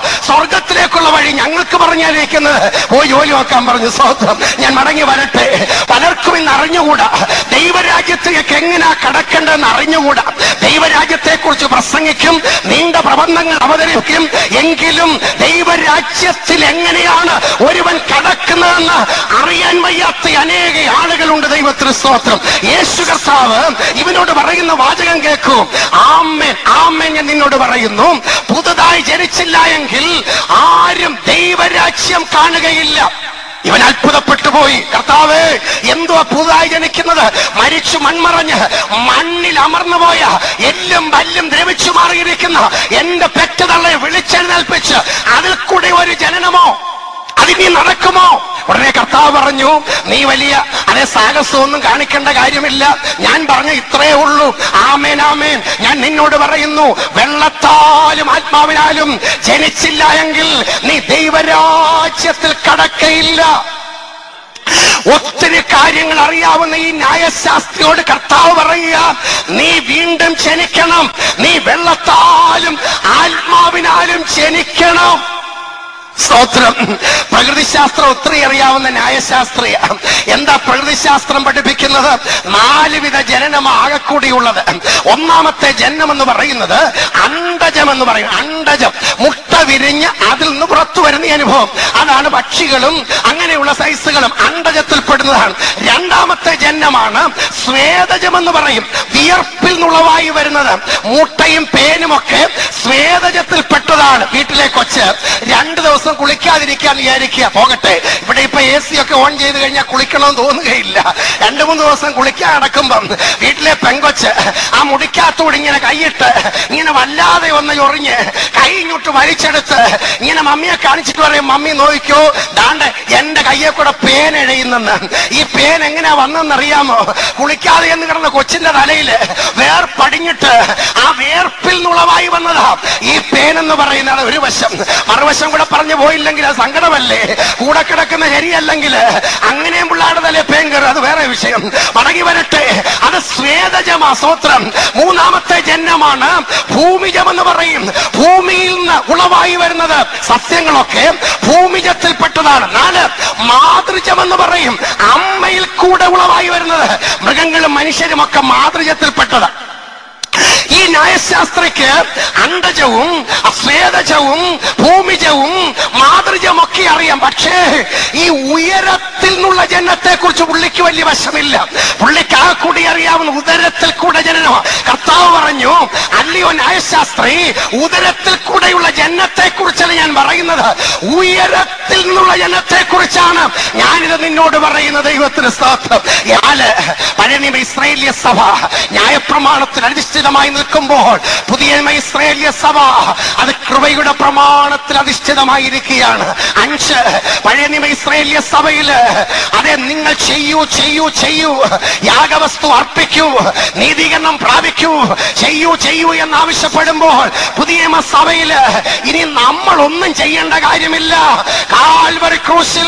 സ്വർഗത്തിലേക്കുള്ള വഴി ഞങ്ങൾക്ക് പറഞ്ഞാലിരിക്കുന്നത് പോയി ജോലി നോക്കാൻ പറഞ്ഞു സ്വത്രം ഞാൻ മടങ്ങി വരട്ടെ പലർക്കും ഇന്ന് അറിഞ്ഞുകൂടാ ദൈവരാജ്യത്തേക്ക് എങ്ങനെയാ കടക്കേണ്ടതെന്ന് അറിഞ്ഞുകൂടാ ദൈവരാജ്യത്തെ കുറിച്ച് പ്രസംഗിക്കും നീണ്ട പ്രബന്ധങ്ങൾ അവതരിപ്പിക്കും എങ്കിലും ദൈവരാജ്യത്തിൽ എങ്ങനെയാണ് ഒരുവൻ കടക്കുന്നതെന്ന് അറിയാൻ വയ്യാത്ത അനേക ആളുകളുണ്ട് ദൈവത്തിന് സ്തോത്രം യേശു കർത്താവ് ഇവനോട് പറയുന്ന വാചകം കേൾക്കൂ ആമേൻ ആമേൻ ഞാൻ നിന്നോട് പറയുന്നു പുതുതായി ജനിച്ചില്ല എങ്കിൽ ആരും ദൈവരാജ്യം കാണുകയില്ല ഇവൻ അത്ഭുതപ്പെട്ടു പോയി കർത്താവ് എന്തുവാ പുതുതായി ജനിക്കുന്നത് മരിച്ചു മൺമറഞ്ഞ് മണ്ണിൽ അമർന്നു പോയ എല്ലും വല്ലും ദ്രവിച്ചു മാറിയിരിക്കുന്ന എന്റെ പെറ്റതള്ളെ വിളിച്ചെഴുന്നേൽപ്പിച്ച് അതിൽ കൂടെ ഒരു ജനനമോ അതിനി നടക്കുമോ ഉടനെ കർത്താവ് പറഞ്ഞു നീ വലിയ അതേ സാഹസമൊന്നും കാണിക്കേണ്ട കാര്യമില്ല ഞാൻ പറഞ്ഞ ഇത്രയേ ഉള്ളൂ ആമേൻ ആമേൻ ഞാൻ നിന്നോട് പറയുന്നു വെള്ളത്താലും ആത്മാവിനാലും ജനിച്ചില്ല എങ്കിൽ നീ ദൈവരാജ്യത്തിൽ കടക്കയില്ല ഒത്തിരി കാര്യങ്ങൾ അറിയാവുന്ന ഈ ന്യായശാസ്ത്രിയോട് കർത്താവ് പറയുക നീ വീണ്ടും ജനിക്കണം നീ വെള്ളത്താലും ആത്മാവിനാലും ജനിക്കണം സ്തോത്രം പ്രകൃതിശാസ്ത്രം ഒത്തിരി അറിയാവുന്ന ന്യായശാസ്ത്രീയ എന്താ പ്രകൃതിശാസ്ത്രം പഠിപ്പിക്കുന്നത് നാലുവിധ ജനനം ആകെക്കൂടിയുള്ളത് ഒന്നാമത്തെ ജനനം എന്ന് പറയുന്നത് അണ്ടജം എന്ന് പറയും അണ്ടജം മുട്ട വിരിഞ്ഞ് അതിൽ നിന്ന് പുറത്തു വരുന്ന ഈ അനുഭവം അതാണ് പക്ഷികളും അങ്ങനെയുള്ള സൈസുകളും അണ്ടജത്തിൽ പെടുന്നതാണ് രണ്ടാമത്തെ ജന്മമാണ് സ്വേദജം എന്ന് പറയും വിയർപ്പിൽ നിന്നുളവായി വരുന്നത് മുട്ടയും പേനും ഒക്കെ സ്വേദജത്തിൽ പെട്ടതാണ് വീട്ടിലെ കൊച്ച് രണ്ടു ദിവസം കുളിക്കാതിരിക്കാൻ വിചാരിക്കുക പോകട്ടെ ഇവിടെ ഇപ്പൊ എ സി ഒക്കെ ഓൺ ചെയ്ത് കഴിഞ്ഞാൽ കുളിക്കണമെന്ന് തോന്നുകയില്ല രണ്ടു മൂന്ന് ദിവസം കുളിക്കാൻ നടക്കുമ്പം വീട്ടിലെ പെങ്കൊച്ച് ആ മുടിക്കാത്തോട് ഇങ്ങനെ കൈയിട്ട് ഇങ്ങനെ വല്ലാതെ ഒന്ന് ചൊറിഞ്ഞ് കൈ ഇങ്ങോട്ട് വലിച്ചെടുത്ത് ഇങ്ങനെ മമ്മിയെ കാണിച്ചിട്ട് പറയും മമ്മി നോക്കിക്കോ ദാണ്ട് എന്റെ കയ്യെ കൂടെ പേൻ എഴയുന്നെന്ന് ഈ പേൻ എങ്ങനെയാ വന്നെന്നറിയാമോ കുളിക്കാതെ എന്ന് കിടന്ന കൊച്ചിന്റെ തലയില് വേർപടിഞ്ഞിട്ട് ആ വേർപ്പിൽ നിന്നുളവായി വന്നതാ ഈ പേൻ എന്ന് പറയുന്നത് ഒരു വശം മറുവശം കൂടെ പറഞ്ഞു പോയില്ലെങ്കിൽ അത് സങ്കടമല്ലേ കൂടെ കിടക്കുന്ന ശരിയല്ലെങ്കിൽ അങ്ങനെയും പിള്ളേരുടെ തലേ പേൻ കയറും അത് വേറെ വിഷയം മടങ്ങി വരട്ടെ അത് സ്വേദജമാ സ്വത്രം മൂന്നാമത്തെ ജന്മമാണ് ഭൂമിജം എന്ന് പറയും ഭൂമിയിൽ നിന്ന് ഉളവായി വരുന്നത് സസ്യങ്ങളൊക്കെ ഭൂമിജത്തിൽപ്പെട്ടതാണ് നാല് മാതൃജം എന്ന് പറയും അമ്മയിൽ കൂടെ ഉളവായി വരുന്നത് മൃഗങ്ങളും മനുഷ്യരും ഒക്കെ മാതൃജത്തിൽപ്പെട്ടതാണ് ഈ ന്യായശാസ്ത്രയ്ക്ക് അണ്ടജവും അസ്വേദജവും ഭൂമിജവും മാതൃജവും ഒക്കെ അറിയാം പക്ഷേ ഈ ഉയരത്തിൽ നിന്നുള്ള ജനത്തെ കുറിച്ച് പുള്ളിക്ക് വലിയ വശമില്ല പുള്ളിക്ക് ആ കൂടി അറിയാവുന്ന ഉദരത്തിൽ കൂടെ ജനനം കർത്താവ് പറഞ്ഞു അല്ലയോ ന്യായശാസ്ത്രി ഉദരത്തിൽ കൂടെയുള്ള ജനത്തെ കുറിച്ചല്ല ഞാൻ പറയുന്നത് ഉയരത്തിൽ നിന്നുള്ള ജനത്തെ കുറിച്ചാണ് ഞാനിത് നിന്നോട് പറയുന്നത് ദൈവത്തിന് സ്തോത്രം ഞാല് പഴയ നിയമ ഇസ്രയേലിയ സഭ ന്യായപ്രമാണത്തിൽ അധിഷ്ഠിതമായി നിൽക്കുമ്പോൾ പുതിയ നിയമ ഇസ്രയേലിയ സഭ അത് കൃപയുടെ പ്രമാണത്തിൽ അധിഷ്ഠിതമായിരിക്കുകയാണ് അഞ്ച് പഴയ നിയമ ഇസ്രയേലിയ സഭയില് അതെ നിങ്ങൾ ചെയ്യൂ ചെയ്യൂ ചെയ്യൂ യാഗവസ്തു അർപ്പിക്കൂ നീതീകരണം പ്രാപിക്കൂ ചെയ്യൂ ചെയ്യൂ എന്ന് ആവശ്യപ്പെടുമ്പോൾ പുതിയ നിയമ സഭയില് ഇനി നമ്മൾ ഒന്നും ചെയ്യേണ്ട കാര്യമില്ല കാൽവറി ക്രൂശിൽ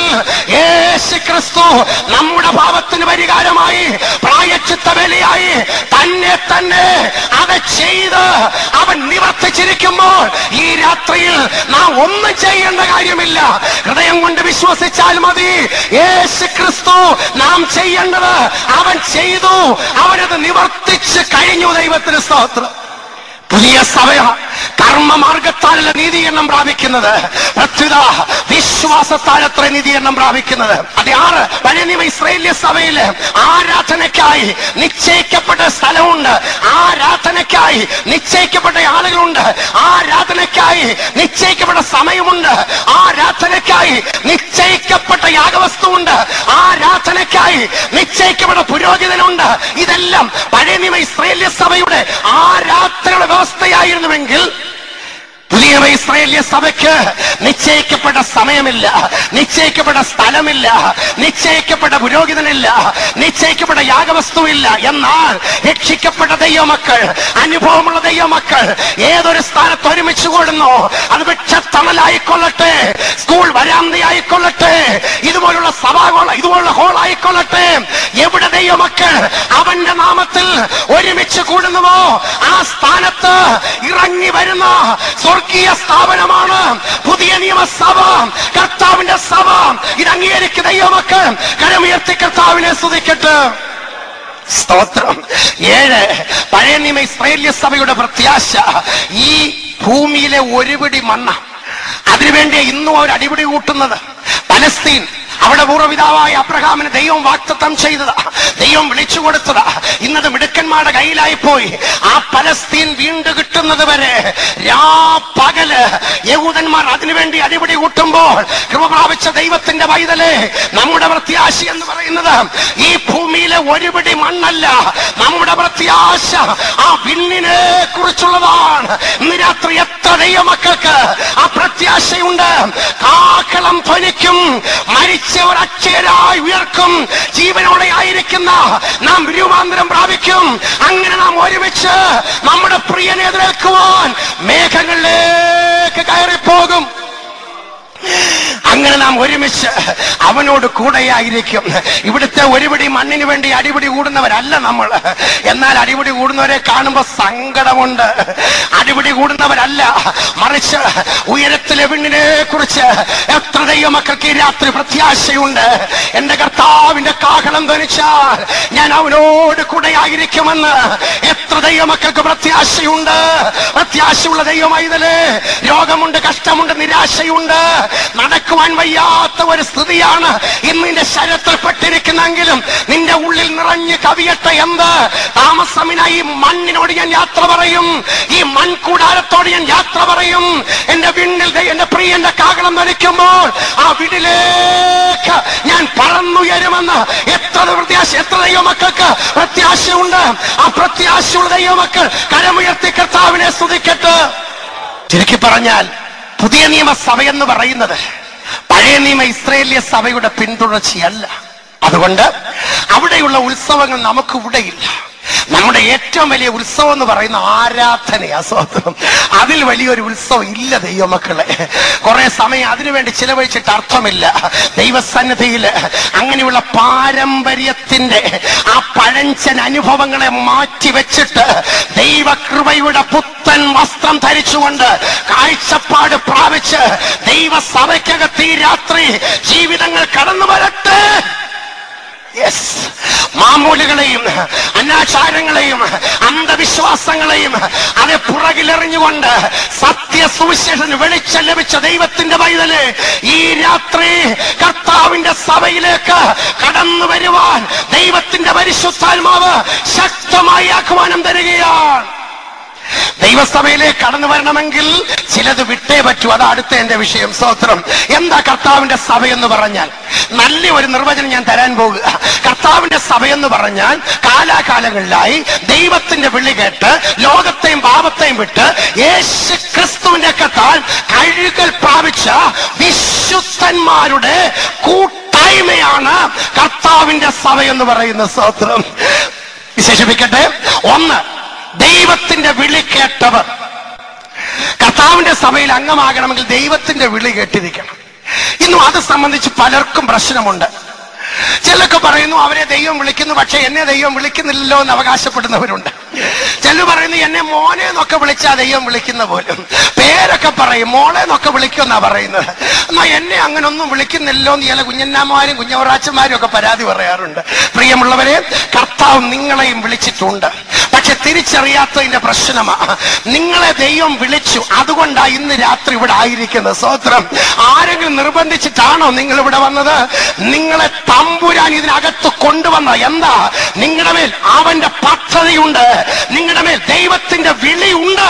യേശു ക്രിസ്തു നമ്മുടെ പാപത്തിന് പരിഹാരമായി പ്രായച്ചിത്ത ബലിയായി തന്നെ തന്നെ അത് ചെയ്ത് അവൻ നിവർത്തിച്ചിരിക്കുമ്പോൾ ഈ രാത്രിയിൽ നാം ഒന്നും ചെയ്യേണ്ട കാര്യമില്ല ഹൃദയം കൊണ്ട് വിശ്വസിച്ചാൽ മതി യേശു ക്രിസ്തു നാം ചെയ്യേണ്ടത് അവൻ ചെയ്തു അവനത് നിവർത്തിച്ച് കഴിഞ്ഞു ദൈവത്തിന് സ്തോത്രം പുതിയ സഭ കർമ്മമാർഗത്താലല്ല നീതീകരണം പ്രാപിക്കുന്നത് പ്രത്യുത വിശ്വാസത്താലത്ര നീതീകരണം പ്രാപിക്കുന്നത് അത് ആറ് പഴയ നിയമ ഇസ്രയേലിയ സഭയില് ആരാധനയ്ക്കായി നിശ്ചയിക്കപ്പെട്ട സ്ഥലമുണ്ട് ആരാധനയ്ക്കായി നിശ്ചയിക്കപ്പെട്ട ആളുകളുണ്ട് ആരാധനയ്ക്കായി നിശ്ചയിക്കപ്പെട്ട സമയമുണ്ട് ആരാധനയ്ക്കായി നിശ്ചയിക്കപ്പെട്ട യാഗവസ്തുവുണ്ട് ആരാധനയ്ക്കായി നിശ്ചയിക്കപ്പെട്ട പുരോഹിതനുണ്ട് ഇതെല്ലാം പഴയ നിയമ ഇസ്രയേലിയ സഭയുടെ ആരാധനയുടെ വ്യവസ്ഥയായിരുന്നുവെങ്കിൽ പുതിയ ഇസ്രായേലിയ സഭയ്ക്ക് നിശ്ചയിക്കപ്പെട്ട സമയമില്ല നിശ്ചയിക്കപ്പെട്ട സ്ഥലമില്ല നിശ്ചയിക്കപ്പെട്ട പുരോഹിതനില്ല നിശ്ചയിക്കപ്പെട്ട യാഗവസ്തുവില്ല എന്നാൽ രക്ഷിക്കപ്പെട്ട ദൈവമക്കൾ അനുഭവമുള്ള ദൈവമക്കൾ ഏതൊരു സ്ഥാനത്ത് ഒരുമിച്ച് കൂടുന്നു അത് വൃക്ഷത്തണലായിക്കൊള്ളട്ടെ സ്കൂൾ വരാന്തയായിക്കൊള്ളട്ടെ ഇതുപോലുള്ള സഭാകോള ഇതുപോലുള്ള ഹോളായിക്കൊള്ളട്ടെ എവിടെ ദൈവമക്കൾ അവന്റെ നാമത്തിൽ ഒരുമിച്ച് കൂടുന്നുവോ ആ സ്ഥാനത്ത് ഇറങ്ങി വരുന്ന സ്വർഗീയ സ്ഥാപനമാണ് പുതിയ നിയമസഭ കർത്താവിന്റെ സഭ ഇത് അംഗീകരിക്കുന്ന ദൈവമക്കൾ കരമുയർത്തി കർത്താവിനെ സ്തുതിക്കട്ടെ സ്തോത്രം ഏഴ് പഴയ നിയമ ഇസ്രയേല്യ സഭയുടെ പ്രത്യാശ ഈ ഭൂമിയിലെ ഒരുപിടി മണ്ണ അതിനുവേണ്ടി ഇന്നും അവർ അടിപിടി കൂട്ടുന്നത് പലസ്തീൻ അവിടെ പൂർവ്വപിതാവായ അബ്രഹാമിന് ദൈവം വാക്തത്വം ചെയ്തത് ദൈവം വിളിച്ചു കൊടുത്തത് ഇന്നത് മിടുക്കന്മാരുടെ കയ്യിലായി പോയി ആ പലസ്തീൻ വീണ്ടും കിട്ടുന്നത് വരെ രാ പകല് യഹൂദന്മാർ അതിനുവേണ്ടി അടിപിടി കൂട്ടുമ്പോൾ കൃപ പ്രാപിച്ച ദൈവത്തിന്റെ പൈതല് നമ്മുടെ പ്രത്യാശ എന്ന് പറയുന്നത് ഈ ഭൂമിയിലെ ഒരുപിടി മണ്ണല്ല നമ്മുടെ പ്രത്യാശ ആ വിണ്ണിനെ കുറിച്ചുള്ളതാണ് ഇന്ന് രാത്രി എത്ര ദൈവമക്കൾക്ക് ആ പ്രത്യാശയുണ്ട് കാക്കളം ധ്വനിക്കും മരിച്ചവർ അക്ഷയരായി ഉയർക്കും ജീവനോടെ ആയിരിക്കുന്ന നാം രൂപാന്തരം പ്രാപിക്കും അങ്ങനെ നാം ഒരുമിച്ച് നമ്മുടെ പ്രിയനെ എതിരേൽക്കുവാൻ മേഘങ്ങളിലേക്ക് കയറിപ്പോകും അങ്ങനെ നാം ഒരുമിച്ച് അവനോട് കൂടെയായിരിക്കും ഇവിടുത്തെ ഒരുപിടി മണ്ണിന് വേണ്ടി അടിപിടി കൂടുന്നവരല്ല നമ്മൾ എന്നാൽ അടിപിടി കൂടുന്നവരെ കാണുമ്പോൾ സങ്കടമുണ്ട് അടിപിടി കൂടുന്നവരല്ല മറിച്ച് ഉയരത്തിലെ വിണ്ണിനെ കുറിച്ച് എത്ര ദൈവമക്കൾക്ക് ഈ രാത്രി പ്രത്യാശയുണ്ട് എന്റെ കർത്താവിന്റെ കാഹളം ധനിച്ചാൽ ഞാൻ അവനോട് കൂടെയായിരിക്കുമെന്ന് എത്ര ദൈവമക്കൾക്ക് പ്രത്യാശയുണ്ട് പ്രത്യാശയുള്ള ദൈവമായതല്ലേ രോഗമുണ്ട് കഷ്ടമുണ്ട് നിരാശയുണ്ട് നടക്കുവാൻ വയ്യാത്ത ഒരു സ്ഥിതിയാണ് ഇന്ന് നിന്റെ ശരത്തിൽപ്പെട്ടിരിക്കുന്നെങ്കിലും നിന്റെ ഉള്ളിൽ നിറഞ്ഞ് കവിയട്ടെ എന്ത് താമസമിനായി ഈ മണ്ണിനോട് ഞാൻ യാത്ര പറയും ഈ മൺകൂടാരത്തോട് ഞാൻ യാത്ര പറയും എന്റെ വിണ്ണിൽ ദൈ- എന്റെ പ്രിയന്റെ കാകളം ധരിക്കുമ്പോൾ ആ വീടിലേക്ക് ഞാൻ പറന്നുയരുമെന്ന് എത്ര പ്രത്യാശ എത്ര ദൈവമക്കൾക്ക് പ്രത്യാശയുണ്ട് ആ പ്രത്യാശയുള്ള ദൈവമക്കൾ കരമുയർത്തി കർത്താവിനെ സ്തുതിക്കട്ടെ ചുരുക്കി പറഞ്ഞാൽ പുതിയ നിയമസഭ എന്ന് പറയുന്നത് പഴയ നിയമ ഇസ്രയേലിയ സഭയുടെ പിന്തുടർച്ചയല്ല അതുകൊണ്ട് അവിടെയുള്ള ഉത്സവങ്ങൾ നമുക്ക് ഇവിടെയില്ല നമ്മുടെ ഏറ്റവും വലിയ ഉത്സവം എന്ന് പറയുന്ന ആരാധനയാ സ്വന്തം അതിൽ വലിയൊരു ഉത്സവം ഇല്ല ദൈവമക്കളെ കുറെ സമയം അതിനുവേണ്ടി ചിലവഴിച്ചിട്ട് അർത്ഥമില്ല ദൈവസന്നിധിയിൽ അങ്ങനെയുള്ള പാരമ്പര്യത്തിന്റെ ആ പഴഞ്ചൻ അനുഭവങ്ങളെ മാറ്റി വെച്ചിട്ട് ദൈവകൃപയുടെ പുത്തൻ വസ്ത്രം ധരിച്ചുകൊണ്ട് കാഴ്ചപ്പാട് പ്രാപിച്ച് ദൈവസഭയ്ക്കകത്ത് ഈ രാത്രി ജീവിതങ്ങൾ കടന്നു വരട്ടെ യെസ് മാമൂലുകളെയും അനാചാരങ്ങളെയും അന്ധവിശ്വാസങ്ങളെയും അത് പുറകിലെറിഞ്ഞുകൊണ്ട് സത്യസുവിശേഷന് വെളിച്ചം ലഭിച്ച ദൈവത്തിന്റെ പൈതല് ഈ രാത്രി കർത്താവിന്റെ സഭയിലേക്ക് കടന്നു വരുവാൻ ദൈവത്തിന്റെ പരിശുദ്ധാത്മാവ് ശക്തമായി ആഹ്വാനം തരികയാണ് ദൈവസഭയിലേക്ക് കടന്നു വരണമെങ്കിൽ ചിലത് വിട്ടേ പറ്റൂ അതാ അടുത്ത എന്റെ വിഷയം സ്തോത്രം എന്താ കർത്താവിന്റെ സഭ എന്ന് പറഞ്ഞാൽ നല്ല ഒരു നിർവചനം ഞാൻ തരാൻ പോകുക കർത്താവിന്റെ സഭ എന്ന് പറഞ്ഞാൽ കാലാകാലങ്ങളിലായി ദൈവത്തിന്റെ വിളി കേട്ട് ലോകത്തെയും പാപത്തെയും വിട്ട് യേശു ക്രിസ്തുവിന്റെ കത്താൽ കഴുകൽ പ്രാപിച്ച വിശുദ്ധന്മാരുടെ കൂട്ടായ്മയാണ് കർത്താവിന്റെ സഭ എന്ന് പറയുന്ന സ്തോത്രം വിശേഷിപ്പിക്കട്ടെ ഒന്ന് ദൈവത്തിന്റെ വിളി കേട്ടവർ കർത്താവിന്റെ സഭയിൽ അംഗമാകണമെങ്കിൽ ദൈവത്തിന്റെ വിളി കേട്ടിരിക്കണം ഇന്നും അത് സംബന്ധിച്ച് പലർക്കും പ്രശ്നമുണ്ട് ചിലരൊക്കെ പറയുന്നു അവരെ ദൈവം വിളിക്കുന്നു പക്ഷെ എന്നെ ദൈവം വിളിക്കുന്നില്ലല്ലോ എന്ന് അവകാശപ്പെടുന്നവരുണ്ട് ചിലർ പറയുന്നു എന്നെ മോനെ എന്നൊക്കെ വിളിച്ചാ ദൈവം വിളിക്കുന്ന പോലും പേരൊക്കെ പറയും മോളെ എന്നൊക്കെ വിളിക്കുമെന്നാ പറയുന്നത് എന്നാ എന്നെ അങ്ങനെ ഒന്നും വിളിക്കുന്നില്ലോ എന്ന് ചില കുഞ്ഞന്നാമാരും കുഞ്ഞവറാച്ചന്മാരും ഒക്കെ പരാതി പറയാറുണ്ട് പ്രിയമുള്ളവരെ കർത്താവ് നിങ്ങളെയും വിളിച്ചിട്ടുണ്ട് പക്ഷെ തിരിച്ചറിയാത്തതിന്റെ പ്രശ്നമാ നിങ്ങളെ ദൈവം വിളിച്ചു അതുകൊണ്ടാ ഇന്ന് രാത്രി ഇവിടെ ആയിരിക്കുന്നത് സ്വത്രം ആരെങ്കിലും നിർബന്ധിച്ചിട്ടാണോ നിങ്ങൾ ഇവിടെ വന്നത് നിങ്ങളെ തമ്പുരാൻ ഇതിനകത്ത് കൊണ്ടുവന്ന എന്താ നിങ്ങളുടെ മേൽ അവന്റെ പദ്ധതിയുണ്ട് നിങ്ങളുടെ മേൽ ദൈവത്തിന്റെ വിളിയുണ്ട്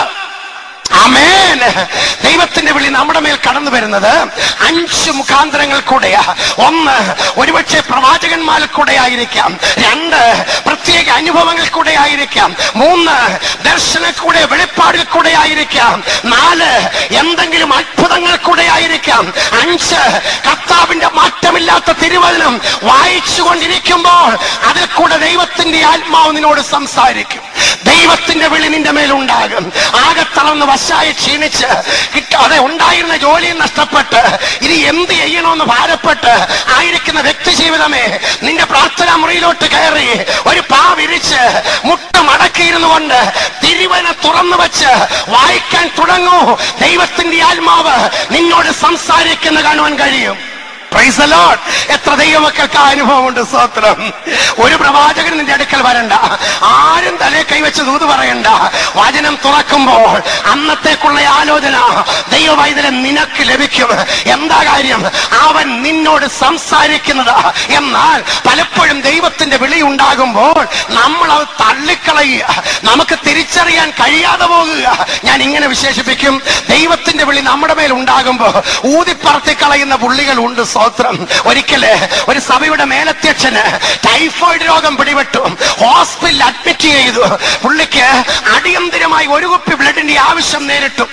ആമേൻ ദൈവത്തിന്റെ വിളി നമ്മുടെ മേൽ കടന്നു വരുന്നത് അഞ്ച് മുഖാന്തരങ്ങൾ കൂടെയാ ഒന്ന് ഒരുപക്ഷെ പ്രവാചകന്മാരിൽ കൂടെ ആയിരിക്കാം രണ്ട് പ്രത്യേക അനുഭവങ്ങൾ കൂടെ ആയിരിക്കാം മൂന്ന് ദർശന കൂടെ വെളിപ്പാടിൽ കൂടെ ആയിരിക്കാം നാല് എന്തെങ്കിലും അത്ഭുതങ്ങൾ കൂടെ ആയിരിക്കാം അഞ്ച് കർത്താവിന്റെ മാറ്റമില്ലാത്ത തിരുവചനം വായിച്ചു കൊണ്ടിരിക്കുമ്പോൾ അതിൽ കൂടെ ദൈവത്തിന്റെ ആത്മാവ് നിന്നോട് സംസാരിക്കും ദൈവത്തിന്റെ വിളി നിന്റെ മേലുണ്ടാകും ആകെ തളർന്ന് അവശായി ക്ഷീണിച്ച് കിട്ടാതെ ഉണ്ടായിരുന്ന ജോലിയും നഷ്ടപ്പെട്ട് ഇനി എന്ത് ചെയ്യണമെന്ന് ഭാരപ്പെട്ട് ആയിരിക്കുന്ന വ്യക്തി ജീവിതമേ നിന്റെ പ്രാർത്ഥനാ മുറിയിലോട്ട് കയറി ഒരു പാ വിരിച്ച് മുട്ട മടക്കിയിരുന്നു കൊണ്ട് തിരുവന തുറന്നു വെച്ച് വായിക്കാൻ തുടങ്ങൂ ദൈവത്തിന്റെ ആത്മാവ് നിന്നോട് സംസാരിക്കുന്ന കാണുവാൻ കഴിയും Praise the Lord. എത്ര ദൈവമക്കൾക്ക് ആ അനുഭവമുണ്ട് സ്തോത്രം ഒരു പ്രവാചകൻ നിന്റെ അടുക്കൽ വരണ്ട ആരും തലേ കൈവച്ച് ദൂത് പറയണ്ട വചനം തുറക്കുമ്പോൾ അന്നത്തേക്കുള്ള ആലോചന ദൈവവൈദ്യം നിനക്ക് ലഭിക്കും എന്താ കാര്യം അവൻ നിന്നോട് സംസാരിക്കുന്നത് എന്നാൽ പലപ്പോഴും ദൈവത്തിന്റെ വിളി ഉണ്ടാകുമ്പോൾ നമ്മൾ അത് തള്ളിക്കളയുക നമുക്ക് തിരിച്ചറിയാൻ കഴിയാതെ പോകുക ഞാൻ ഇങ്ങനെ വിശേഷിപ്പിക്കും ദൈവത്തിന്റെ വിളി നമ്മുടെ മേൽ ഉണ്ടാകുമ്പോൾ ഊതിപ്പറത്തി കളയുന്ന പുള്ളികൾ ഉണ്ട് സ്തോത്രം ഒരിക്കല് ഒരു സഭയുടെ മേലധ്യക്ഷന് ടൈഫോയിഡ് രോഗം പിടിപെട്ടു ഹോസ്പിറ്റലിൽ അഡ്മിറ്റ് ചെയ്തു പുള്ളിക്ക് അടിയന്തിരമായി ഒരു കുപ്പി ബ്ലഡിന്റെ ആവശ്യം നേരിട്ടു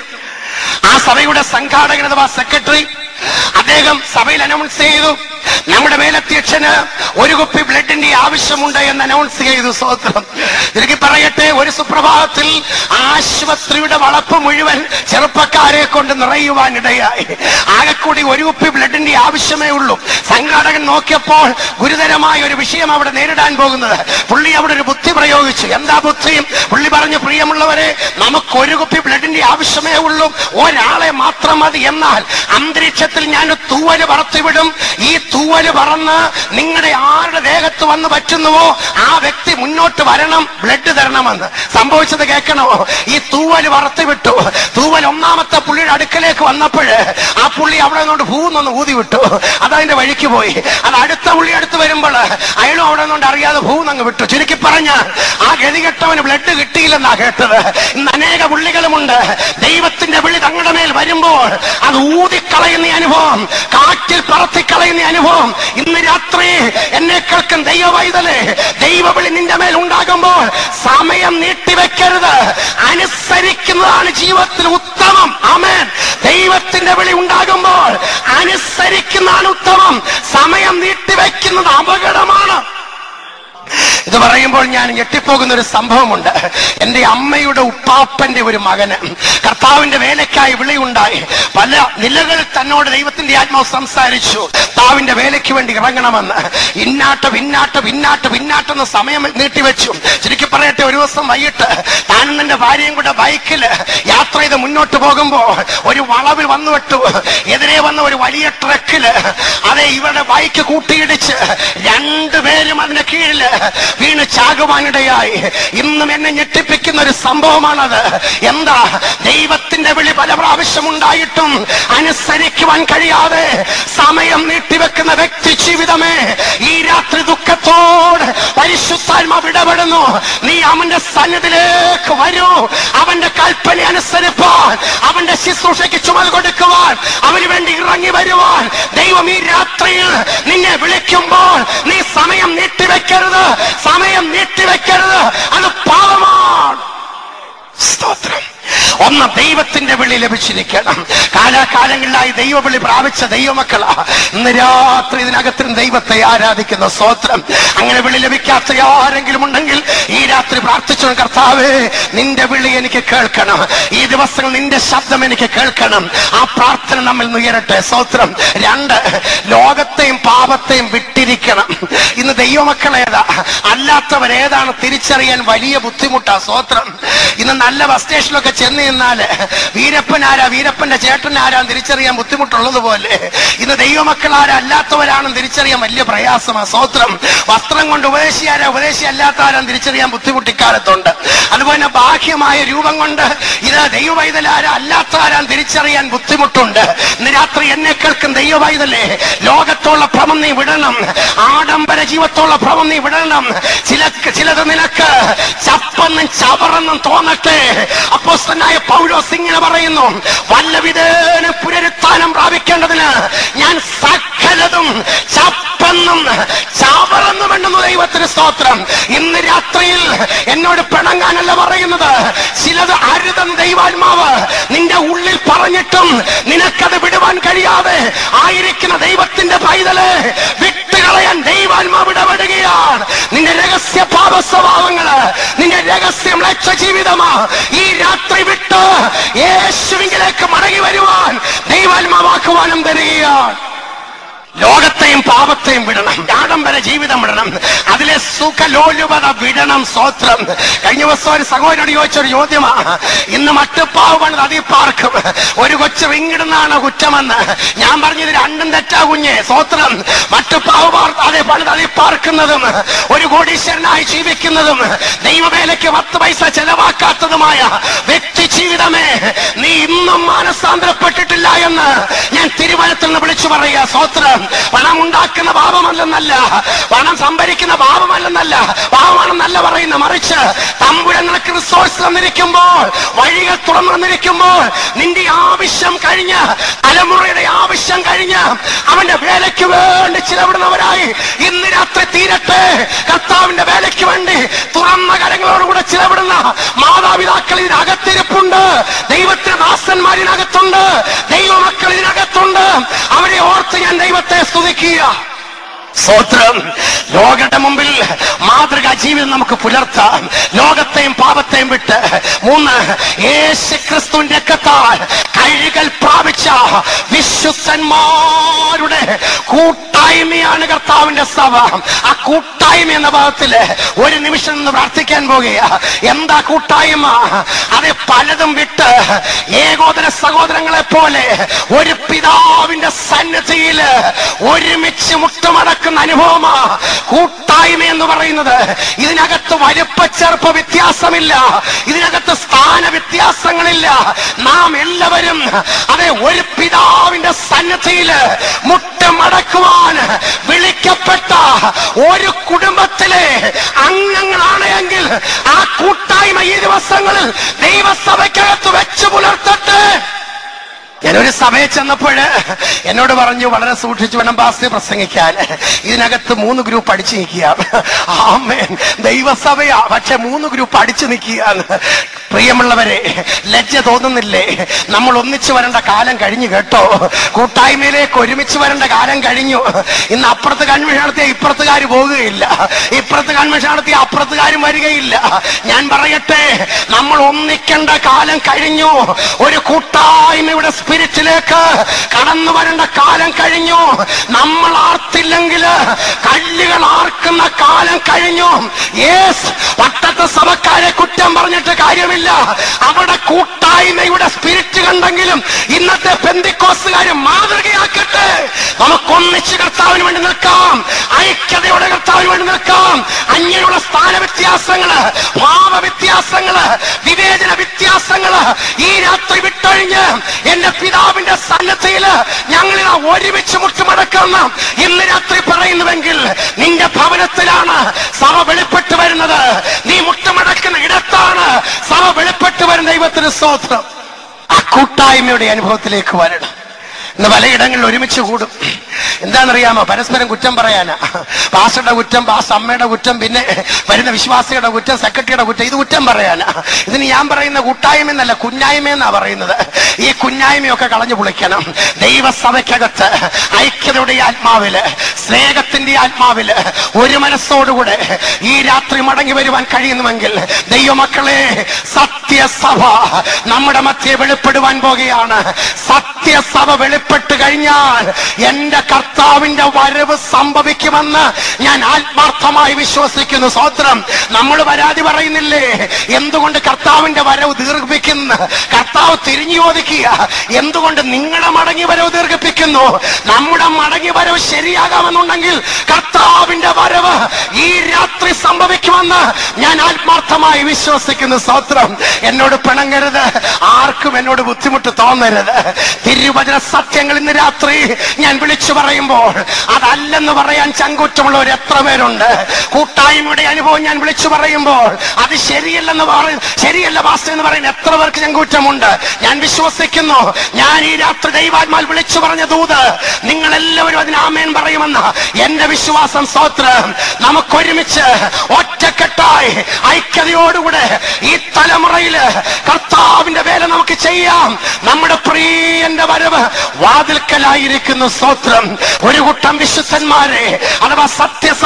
ആ സഭയുടെ സംഘാടകൻ അഥവാ സെക്രട്ടറി അദ്ദേഹം സഭയിൽ അനൗൺസ് ചെയ്തു നമ്മുടെ മേലധ്യക്ഷന് ഒരു കുപ്പി ബ്ലഡിന്റെ ആവശ്യമുണ്ട് എന്ന് അനൗൺസ് ചെയ്തു സ്വത്രം തിരികെ പറയട്ടെ ഒരു സുപ്രഭാതത്തിൽ ആശുപത്രിയുടെ വളപ്പ് മുഴുവൻ ചെറുപ്പക്കാരെ കൊണ്ട് നിറയുവാനിടയായി ആകെക്കൂടി ഒരു കുപ്പി ബ്ലഡിന്റെ ആവശ്യമേ ഉള്ളൂ സംഘാടകൻ നോക്കിയപ്പോൾ ഗുരുതരമായ ഒരു വിഷയം അവിടെ നേരിടാൻ പോകുന്നത് പുള്ളി അവിടെ ഒരു ബുദ്ധി പ്രയോഗിച്ചു എന്താ ബുദ്ധിയും പുള്ളി പറഞ്ഞു പ്രിയമുള്ളവരെ നമുക്ക് ഒരു കുപ്പി ബ്ലഡിന്റെ ആവശ്യമേ ഉള്ളൂ ഒരാളെ മാത്രം മതി എന്നാൽ അന്തരീക്ഷത്തിൽ ഞാൻ ഒരു തൂവല് പറത്തിവിടും ഈ തൂവല് പറന്ന് നിങ്ങളുടെ ആരുടെ ദേഹത്ത് വന്ന് പറ്റുന്നുവോ ആ വ്യക്തി മുന്നോട്ട് വരണം ബ്ലഡ് തരണമെന്ന് സംഭവിച്ചത് കേൾക്കണോ ഈ തൂവല് പറത്തി വിട്ടു തൂവൽ ഒന്നാമത്തെ പുള്ളിയുടെ അടുക്കലേക്ക് വന്നപ്പോൾ ആ പുള്ളി അവിടെ നിന്നോണ്ട് ഭൂന്നൊന്ന് ഊതി വിട്ടു അതതിന്റെ വഴിക്ക് പോയി അത് അടുത്ത പുള്ളി അടുത്ത് വരുമ്പോൾ അയാളും അവിടെ നിന്നോണ്ട് അറിയാതെ ഭൂന്നങ്ങ് വിട്ടു ചുരുക്കി പറഞ്ഞാൽ ആ ഗതികെട്ടവന് ബ്ലഡ് കിട്ടിയില്ലെന്നാ കേട്ടത് ഇന്ന് അനേക പുള്ളികളുമുണ്ട് ദൈവത്തിന്റെ വിളി തങ്ങളുടെ മേൽ വരുമ്പോൾ അത് ഊതിക്കളയുന്ന ഈ അനുഭവം കാറ്റിൽ പറത്തിക്കളയുന്ന ഈ അനുഭവം ഇന്ന് രാത്രി എന്നെ കേൾക്കും ദൈവവൈതലേ ദൈവവിളി നിന്റെ മേൽ ഉണ്ടാകുമ്പോൾ സമയം നീട്ടിവെക്കരുത് അനുസരിക്കുന്നതാണ് ജീവിതത്തിൽ ഉത്തമം ആമേൻ ദൈവത്തിന്റെ വിളി ഉണ്ടാകുമ്പോൾ അനുസരിക്കുന്നതാണ് ഉത്തമം സമയം നീട്ടിവെക്കുന്നത് അപകടമാണ് ഇത് പറയുമ്പോൾ ഞാൻ ഞെട്ടിപ്പോകുന്ന ഒരു സംഭവമുണ്ട് എന്റെ അമ്മയുടെ ഉപ്പാപ്പന്റെ ഒരു മകന് കർത്താവിന്റെ വേലയ്ക്കായി വിളിയുണ്ടായി പല നിലകളിൽ തന്നോട് ദൈവത്തിന്റെ ആത്മാവ് സംസാരിച്ചു കർത്താവിന്റെ വേലയ്ക്ക് വേണ്ടി ഇറങ്ങണമെന്ന് ഇന്നാട്ട് പിന്നാട്ട് പിന്നാട്ട് പിന്നാട്ടെന്ന് സമയം നീട്ടിവെച്ചു ചുരുക്കി പറയട്ടെ ഒരു ദിവസം വൈകിട്ട് താനും എന്റെ ഭാര്യയും കൂടെ ബൈക്കിൽ യാത്ര ചെയ്ത് മുന്നോട്ട് പോകുമ്പോൾ ഒരു വളവിൽ വന്നു വിട്ടു എതിരെ വന്ന ഒരു വലിയ ട്രക്കില് അതെ ഇവരുടെ ബൈക്ക് കൂട്ടിയിടിച്ച് രണ്ടുപേരും അതിന്റെ കീഴില് വീണ് ചാകുവാനിടയായി ഇന്നും എന്നെ ഞെട്ടിപ്പിക്കുന്ന ഒരു സംഭവമാണത് എന്താ ദൈവത്തിന്റെ വിളി പല പ്രാവശ്യം ഉണ്ടായിട്ടും അനുസരിക്കുവാൻ കഴിയാതെ സമയം നീട്ടിവെക്കുന്ന വ്യക്തി ജീവിതമേ ഈ രാത്രി ദുഃഖത്തോട് പരിശുദ്ധാത്മാവ് ഇടപെടുന്നു നീ അവന്റെ സന്നിധിയിലേക്ക് വരൂ അവന്റെ കൽപ്പന അനുസരിപ്പാൻ അവന്റെ ശുശ്രൂഷയ്ക്ക് ചുമൽ കൊടുക്കുവാൻ അവന് വേണ്ടി ഇറങ്ങി വരുവാൻ ദൈവം ഈ രാത്രിയിൽ നിന്നെ വിളിക്കുമ്പോൾ നീ സമയം നീട്ടിവെക്കരുത് സമയം നീട്ടിവെക്കരുത് അത് പാവമാണ് സ്തോത്രം ഒന്ന് ദൈവത്തിന്റെ വിളി ലഭിച്ചിരിക്കണം കാലാകാലങ്ങളിലായി ദൈവവിളി പ്രാപിച്ച ദൈവമക്കളാ ഇന്ന് രാത്രി ഇതിനകത്തും ദൈവത്തെ ആരാധിക്കുന്ന സ്തോത്രം അങ്ങനെ വിളി ലഭിക്കാത്ത ആരെങ്കിലും ഉണ്ടെങ്കിൽ ഈ രാത്രി പ്രാർത്ഥിച്ചു കർത്താവേ നിന്റെ വിളി എനിക്ക് കേൾക്കണം ഈ ദിവസങ്ങൾ നിന്റെ ശബ്ദം എനിക്ക് കേൾക്കണം ആ പ്രാർത്ഥന നമ്മൾ ഉയരട്ടെ സ്തോത്രം രണ്ട് ലോകത്തെയും പാപത്തെയും വിട്ടിരിക്കണം ഇന്ന് ദൈവമക്കളേതാ അല്ലാത്തവരേതാണ് തിരിച്ചറിയാൻ വലിയ ബുദ്ധിമുട്ടാ സ്തോത്രം ഇന്ന് നല്ല ബസ് സ്റ്റേഷനിലൊക്കെ ചെന്ന് നിന്നാല് വീരപ്പൻ ആരാ വീരപ്പന്റെ ചേട്ടൻ ആരാന്ന് തിരിച്ചറിയാൻ ബുദ്ധിമുട്ടുള്ളതുപോലെ ഇന്ന് ദൈവമക്കൾ ആരാ അല്ലാത്തവരാണെന്ന് തിരിച്ചറിയാൻ വലിയ പ്രയാസമാ സ്തോത്രം വസ്ത്രം കൊണ്ട് ഉപദേശി ആരാ ഉപദേശി അല്ലാത്ത ആരാന്ന് തിരിച്ചറിയാൻ ബുദ്ധിമുട്ടിക്കാലത്തുണ്ട് അതുപോലെ ബാഹ്യമായ രൂപം കൊണ്ട് ഇത് ദൈവവൈതലാരാ അല്ലാത്ത ആരാന്ന് തിരിച്ചറിയാൻ ബുദ്ധിമുട്ടുണ്ട് ഇന്ന് രാത്രി എന്നെ കേൾക്കും ദൈവവൈതലേ ലോകത്തുള്ള ഭ്രമം നീ വിടണം ആഡംബര ജീവത്തുള്ള ഭ്രമം നീ വിടണം ചില ചിലത് നിനക്ക് ചപ്പെന്നും ചവറെന്നും തോന്നട്ടെ അപ്പോസ്തനായ പൗലോസ് ഇങ്ങനെ പറയുന്നു വല്ലവിധേന പുനരുത്ഥാനം പ്രാപിക്കേണ്ടതിന് ഞാൻ സകലതും ചപ്പെന്നും ചവറെന്നും എണ്ണുന്നു ദൈവത്തിന് സ്തോത്രം ഇന്ന് രാത്രിയിൽ എന്നോട് പിണങ്ങാനല്ല പറയുന്നത് ചിലത് അരുതെന്ന് ദൈവാത്മാവ് നിന്റെ ഉള്ളിൽ പറഞ്ഞിട്ടും നിനക്കത് വിടുവാൻ കഴിയാതെ ആയിരിക്കുന്ന ദൈവത്തിന്റെ പൈതല് വിട്ടുകളയാൻ ദൈവാത്മാവ് ഇടപെടുകയാണ് നിന്റെ രഹസ്യ പാപ സ്വഭാവങ്ങള് നിന്റെ രഹസ്യം ലക്ഷ ജീവിതമാ ഈ രാത്രി വിട്ട് വിട്ട് യേശുവിങ്കിലേക്ക് മടങ്ങി വരുവാൻ ദൈവാത്മാവാക്കുവാനും തരികയാണ് ലോകത്തെയും പാപത്തെയും വിടണം ആഡംബര ജീവിതം വിടണം അതിലെ സുഖലോലുപത വിടണം സ്വത്രം കഴിഞ്ഞ ദിവസം ഒരു സഹോദരനോട് ചോദിച്ചൊരു ചോദ്യമാ ഇന്ന് മട്ടുപ്പാവ് പണിത് അതി പാർക്കും ഒരു കൊച്ചു വിങ്ങിടുന്നാണ് കുറ്റമെന്ന് ഞാൻ പറഞ്ഞത് രണ്ടും തെറ്റാ കുഞ്ഞെ സ്വത്രം മട്ടുപ്പാവ് പാർ- അതെ പണിത് അതി പാർക്കുന്നതും ഒരു കോടീശ്വരനായി ജീവിക്കുന്നതും ദൈവവേലയ്ക്ക് പത്ത് പൈസ ചെലവാക്കാത്തതുമായ വ്യക്തി ജീവിതമേ നീ ഇന്നും മാനസാന്തരപ്പെട്ടിട്ടില്ല എന്ന് ഞാൻ തിരുവനന്തപുരത്ത് നിന്ന് വിളിച്ചു പറയുക സ്വത്രം പണം ഉണ്ടാക്കുന്ന പാപമല്ലെന്നല്ല പണം സംഭരിക്കുന്ന പാപമല്ലെന്നല്ല പാപമാണെന്നല്ല പറയുന്ന മറിച്ച് തമ്പുരൻ നിനക്ക് റിസോഴ്സ് തന്നിരിക്കുമ്പോൾ വഴികൾ തുറന്നു തന്നിരിക്കുമ്പോൾ നിന്റെ ആവശ്യം കഴിഞ്ഞ് തലമുറയുടെ ആവശ്യം കഴിഞ്ഞ് അവന്റെ വേലയ്ക്ക് വേണ്ടി ചിലവിടുന്നവരായി ഇന്ന് രാത്രി തീരട്ടെ കർത്താവിന്റെ വേലയ്ക്ക് വേണ്ടി തുറന്ന കരങ്ങളോടുകൂടെ ചിലവിടുന്ന മാതാപിതാക്കൾ ഇതിനകത്തിരിപ്പുണ്ട് ദൈവത്തിന്റെ ദാസന്മാരിനകത്തുണ്ട് ദൈവമക്കൾ ഇതിനകത്തുണ്ട് അവരെ ഓർത്ത് ഞാൻ ദൈവത്തെ സ്തുതിക്കുക സ്വത്രം ലോകയുടെ മുമ്പിൽ മാതൃകാ ജീവിതം നമുക്ക് പുലർത്താം ലോകത്തെയും പാപത്തെയും വിട്ട് മൂന്ന് യേശു ക്രിസ്തുവിന്റെ രക്തത്താൽ കഴുകൽ പ്രാപിച്ച വിശ്വസന്മാരുടെ കൂട്ടായ്മയാണ് കർത്താവിന്റെ സഭ ആ കൂട്ടായ്മ എന്ന ഭാഗത്തില് ഒരു നിമിഷം നിന്ന് പ്രാർത്ഥിക്കാൻ പോകുക എന്താ കൂട്ടായ്മ അത് പലതും വിട്ട് ഏകോദര സഹോദരങ്ങളെ പോലെ ഒരു പിതാവിന്റെ സന്നിധിയില് ഒരുമിച്ച് മുട്ടുമടക്കുന്ന അനുഭവമാ കൂട്ടായ്മ എന്ന് പറയുന്നത് ഇതിനകത്ത് വലുപ്പച്ചെറുപ്പ വ്യത്യാസമില്ല ഇതിനകത്ത് സ്ഥാന വ്യത്യാസങ്ങളില്ല നാം എല്ലാവരും അതെ ഒരു പിതാവിന്റെ സന്നിധിയില് മുട്ടുമടക്കുവാൻ വിളിക്കപ്പെട്ട ഒരു കുടുംബത്തിലെ അംഗങ്ങളാണ് എങ്കിൽ ആ കൂട്ടായ്മ ഈ ദിവസങ്ങളിൽ ദൈവസഭയ്ക്കകത്ത് വെച്ച് പുലർത്തട്ടെ ഞാനൊരു സഭയിൽ ചെന്നപ്പോൾ എന്നോട് പറഞ്ഞു വളരെ സൂക്ഷിച്ചു വേണം ബാസ്തി പ്രസംഗിക്കാൻ ഇതിനകത്ത് മൂന്ന് ഗ്രൂപ്പ് അടിച്ചു നിൽക്കുക ആമേൻ ദൈവസഭയാ പക്ഷെ മൂന്ന് ഗ്രൂപ്പ് അടിച്ചു നിൽക്കുക പ്രിയമുള്ളവരെ ലജ്ജ തോന്നുന്നില്ലേ നമ്മൾ ഒന്നിച്ചു വരേണ്ട കാലം കഴിഞ്ഞു കേട്ടോ കൂട്ടായ്മയിലേക്ക് ഒരുമിച്ച് വരേണ്ട കാലം കഴിഞ്ഞു ഇന്ന് അപ്പുറത്ത് കൺവെൻഷൻ നടത്തിയ ഇപ്പുറത്തുകാർ പോകുകയില്ല ഇപ്പുറത്ത് കൺവെൻഷൻ നടത്തിയ അപ്പുറത്തുകാരും വരികയില്ല ഞാൻ പറയട്ടെ നമ്മൾ ഒന്നിക്കേണ്ട കാലം കഴിഞ്ഞു ഒരു കൂട്ടായ്മയുടെ സ്പിരിറ്റിലേക്ക് കടന്നു വരേണ്ട കാലം കഴിഞ്ഞു നമ്മൾ ആർത്തില്ലെങ്കിൽ കല്ലുകൾ ആർക്കുന്ന കാലം കഴിഞ്ഞു യേസ് പട്ടത്തെ സഭക്കാരെ കുറ്റം പറഞ്ഞിട്ട് കാര്യമില്ല അവിടെ കൂട്ടായ്മയുടെ സ്പിരിറ്റ് കണ്ടെങ്കിലും ഇന്നത്തെ പെന്തിക്കോസുകാർ മാതൃകയാക്കട്ടെ നമുക്കൊന്നിച്ച് കർത്താവിന് വേണ്ടി നിൽക്കാം ഐക്യതയോടെ കർത്താവിന് വേണ്ടി നിൽക്കാം അന്യനുള്ള സ്ഥാന വ്യത്യാസങ്ങള് ഭാവ വ്യത്യാസങ്ങള് വിവേചന വ്യത്യാസങ്ങള് ഈ രാത്രി വിട്ടൊഴിഞ്ഞ് എന്റെ പിതാവിന്റെ സന്നദ്ധയില് ഞങ്ങളിത് ഒരുമിച്ച് മുട്ടുമടക്കുന്ന ഇന്ന് രാത്രി പറയുന്നുവെങ്കിൽ നിന്റെ ഭവനത്തിലാണ് സഭ വെളിപ്പെട്ട് വരുന്നത് നീ മുട്ടുമടക്കുന്ന ഇടത്താണ് സഭ വെളിപ്പെട്ട് വരുന്ന ദൈവത്തിന് സ്തോത്രം ആ കൂട്ടായ്മയുടെ അനുഭവത്തിലേക്ക് വരണം ഇന്ന് പലയിടങ്ങളിൽ ഒരുമിച്ച് കൂടും എന്താണെന്നറിയാമോ പരസ്പരം കുറ്റം പറയാനാ പാസ്റ്ററുടെ കുറ്റം പാസ് അമ്മയുടെ കുറ്റം പിന്നെ വരുന്ന വിശ്വാസിയുടെ കുറ്റം സെക്രട്ടറിയുടെ കുറ്റം ഇത് കുറ്റം പറയാനാ ഇതിന് ഞാൻ പറയുന്ന കൂട്ടായ്മ എന്നല്ല കുഞ്ഞായ്മ എന്നാ പറയുന്നത് ഈ കുഞ്ഞായ്മയൊക്കെ കളഞ്ഞു പൊളിക്കണം ദൈവസഭയ്ക്കകത്ത് ഐക്യതയുടെ ആത്മാവില് സ്നേഹത്തിന്റെ ആത്മാവില് ഒരു മനസ്സോടുകൂടെ ഈ രാത്രി മടങ്ങി വരുവാൻ കഴിയുന്നുവെങ്കിൽ ദൈവമക്കളെ സത്യസഭ നമ്മുടെ മധ്യ വെളിപ്പെടുവാൻ പോകുകയാണ് സത്യസഭ വെളിപ്പെട്ട് കഴിഞ്ഞാൽ എന്റെ കർത്താവിന്റെ വരവ് സംഭവിക്കുമെന്ന് ഞാൻ ആത്മാർത്ഥമായി വിശ്വസിക്കുന്നു സ്വത്രം നമ്മൾ പരാതി പറയുന്നില്ലേ എന്തുകൊണ്ട് കർത്താവിന്റെ വരവ് ദീർഘിപ്പിക്കുന്നു കർത്താവ് തിരിഞ്ഞു ചോദിക്കുക എന്തുകൊണ്ട് നിങ്ങളുടെ മടങ്ങി വരവ് ദീർഘിപ്പിക്കുന്നു നമ്മുടെ മടങ്ങി വരവ് ശരിയാകാമെന്നുണ്ടെങ്കിൽ കർത്താവിന്റെ വരവ് ഈ രാത്രി സംഭവിക്കുമെന്ന് ഞാൻ ആത്മാർത്ഥമായി വിശ്വസിക്കുന്നു സ്വത്രം എന്നോട് പിണങ്ങരുത് ആർക്കും എന്നോട് ബുദ്ധിമുട്ട് തോന്നരുത് തിരുവചന സത്യങ്ങൾ ഇന്ന് രാത്രി ഞാൻ വിളിച്ചു പറയുമ്പോൾ അതല്ലെന്ന് പറയാൻ ചങ്കൂറ്റമുള്ളവർ എത്ര പേരുണ്ട് കൂട്ടായ്മയുടെ അനുഭവം ഞാൻ വിളിച്ചു പറയുമ്പോൾ അത് ശരിയല്ലെന്ന് പറയും ശരിയല്ല പാസ്റ്റർ എന്ന് പറയുന്ന എത്ര പേർക്ക് ചങ്കൂറ്റമുണ്ട് ഞാൻ വിശ്വസിക്കുന്നു ഞാൻ ഈ രാത്രി ദൈവാത്മാൽ വിളിച്ചു പറഞ്ഞ ദൂത് നിങ്ങൾ എല്ലാവരും അതിന് ആമേൻ പറയുമെന്ന് എന്റെ വിശ്വാസം സ്തോത്രം നമുക്കൊരുമിച്ച് ഒറ്റക്കെട്ടായി ഐക്യതയോടുകൂടെ ഈ തലമുറയില് കർത്താവിന്റെ വേല നമുക്ക് ചെയ്യാം നമ്മുടെ പ്രിയന്റെ വരവ് വാതിൽക്കലായിരിക്കുന്നു സ്തോത്രം ഒരു കൂട്ടം വിശുദ്ധന്മാരെ അഥവാ സത്യസഭ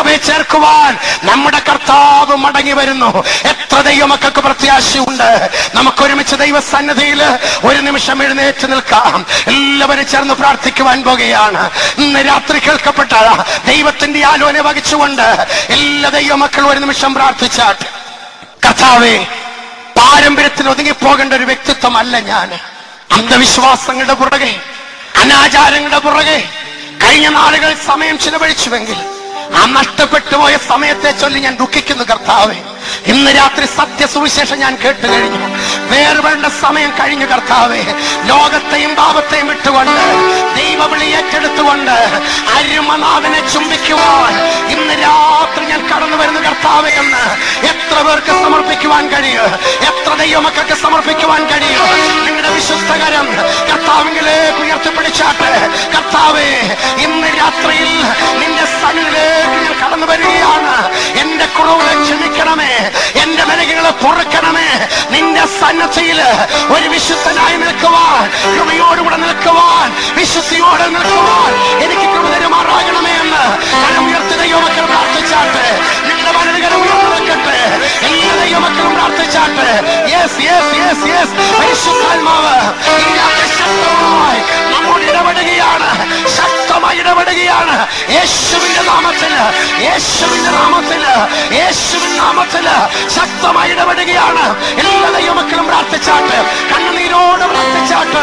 ദൈവമേ ചേർക്കുവാൻ നമ്മുടെ കർത്താവ് മടങ്ങി വരുന്നു എത്ര ദൈവമക്കൾക്ക് പ്രത്യാശയുണ്ട് നമുക്ക് ഒരുമിച്ച് ദൈവസന്നിധിയിൽ ഒരു നിമിഷം എഴുന്നേറ്റ് നിൽക്കാം എല്ലാവരും ചേർന്ന് പ്രാർത്ഥിക്കുവാൻ പോകുകയാണ് ഇന്ന് രാത്രി കേൾക്കപ്പെട്ട ദൈവത്തിന്റെ ആലോചന വഹിച്ചുകൊണ്ട് എല്ലാ ദൈവമക്കളും ഒരു നിമിഷം പ്രാർത്ഥിച്ചാട്ട് കർത്താവേ പാരമ്പര്യത്തിൽ ഒതുങ്ങിപ്പോകേണ്ട ഒരു വ്യക്തിത്വമല്ല ഞാൻ അന്ധവിശ്വാസങ്ങളുടെ പുറകെ അനാചാരങ്ങളുടെ പുറകെ കഴിഞ്ഞ നാളുകൾ സമയം ചിലവഴിച്ചുവെങ്കിൽ ആ നഷ്ടപ്പെട്ടു പോയ സമയത്തെ ചൊല്ലി ഞാൻ ദുഃഖിക്കുന്നു കർത്താവേ ഇന്ന് രാത്രി സത്യ സുവിശേഷം ഞാൻ കേട്ട് കഴിഞ്ഞു വേർപെടേണ്ട സമയം കഴിഞ്ഞു കർത്താവേ ലോകത്തെയും പാപത്തെയും വിട്ടുകൊണ്ട് ദൈവവിളി ഏറ്റെടുത്തുകൊണ്ട് അരുമനാഥനെ ചുംബിക്കുവാൻ ഇന്ന് രാത്രി ഞാൻ കടന്നു വരുന്ന കർത്താവേ എന്ന് എത്ര പേർക്ക് സമർപ്പിക്കുവാൻ കഴിയും എത്ര ദൈവമക്കൾക്ക് സമർപ്പിക്കുവാൻ കഴിയും നിങ്ങളുടെ വിശ്വസ്തകരം കർത്താവിലേക്ക് ഉയർത്തിപ്പിടിച്ചാട്ട് കർത്താവേ ഇന്ന് രാത്രിയിൽ നിന്റെ സന്നിധിയിലേക്ക് ഞാൻ കടന്നു വരികയാണ് എന്റെ കുറവുകളെ ക്ഷമിക്കണമേ എന്റെ നിലകളെ പൊറുക്കണമേ നിന്റെ സന്നദ്ധയിൽ ഒരു വിശുദ്ധനായി നിൽക്കുവാൻ കൃപയോടുകൂടെ നിൽക്കുവാൻ വിശുദ്ധിയോടെ നിൽക്കുവാൻ എനിക്ക് കൃപ തരുമാറാകണമേ എന്ന് കരം ഉയർത്തി ദൈവമക്കൾ പ്രാർത്ഥിച്ചാട്ട് നിങ്ങളുടെ വലതുകരം ഉയർന്നു വെക്കട്ടെ എല്ലാ ദൈവമക്കളും പ്രാർത്ഥിച്ചാട്ട് യെസ് യെസ് യെസ് യെസ് പരിശുദ്ധാത്മാവ് ഈ രാത്രി ശക്തമായി നമ്മോട് ഇടപെടുകയാണ് ശക്തമായി ഇടപെടുകയാണ് യേശുവിന്റെ നാമത്തില് യേശുവിന്റെ നാമത്തില് യേശുവിന്റെ നാമത്തില് ശക്തമായി ഇടപെടുകയാണ് എല്ലാ ദൈവമക്കളും പ്രാർത്ഥിച്ചാട്ട് കണ്ണുനീരോട് പ്രാർത്ഥിച്ചാട്ട്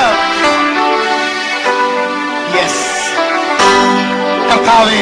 യെസ് കർത്താവേ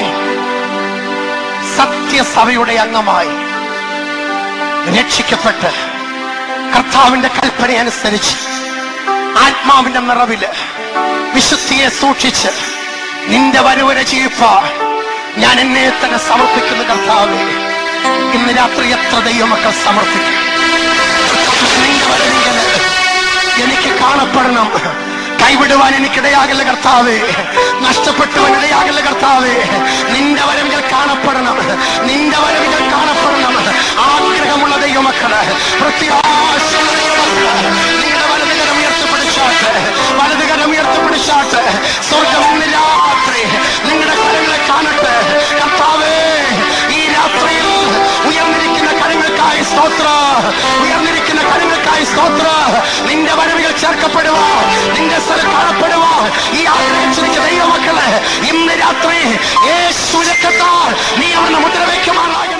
സത്യസഭയുടെ അംഗമായി രക്ഷിക്കപ്പെട്ട് കർത്താവിന്റെ കൽപ്പന അനുസരിച്ച് ആത്മാവിന്റെ നിറവില് വിശുദ്ധിയെ സൂക്ഷിച്ച് നിന്റെ വരവരെ ജീവിപ്പാൻ ഞാൻ എന്നെ തന്നെ സമർപ്പിക്കുന്നു കർത്താവേ ഇന്ന് രാത്രി എത്ര ദൈവമക്കൾ സമർപ്പിക്കും നിന്റെ വരവിങ്കല് എനിക്ക് കാണപ്പെടണം കൈവിടുവാൻ എനിക്കിടയാകല്ല കർത്താവേ നഷ്ടപ്പെട്ടുവാൻ ഇടയാകല്ല കർത്താവേ നിന്റെ വരവികൾ കാണപ്പെടണം നിന്റെ വരവികൾ കാണപ്പെടണം ആഗ്രഹമുള്ള ദൈവമക്കള് പ്രത്യാശയുള്ള ദൈവമക്കള് നിങ്ങളുടെ വലതുകരം ഉയർത്തിപ്പിടിച്ചാട്ട് വലതുകരം ഉയർത്തിപ്പിടിച്ചാട്ട് സ്വർഗം ഇന്ന് രാത്രി നിങ്ങളുടെ കരങ്ങളെ കാണട്ടെ കർത്താവേ ഈ രാത്രിയിൽ ഉയർന്നിരിക്കുന്ന കരങ്ങൾക്കായി സ്തോത്ര ഉയർന്നിരിക്കുന്ന കരങ്ങൾക്കായി സ്തോത്ര നിന്റെ വരവുകൾ ചേർക്കപ്പെടുവാ നിന്റെ സ്ഥലം കാണപ്പെടുവാ ഈ ആഗ്രഹിച്ചിരിക്കുന്ന ദൈവമക്കളെ ഇന്ന് രാത്രി യേശു രക്തത്താൽ നീ അവിടെ മുദ്ര വയ്ക്കുമാറാകട്ടെ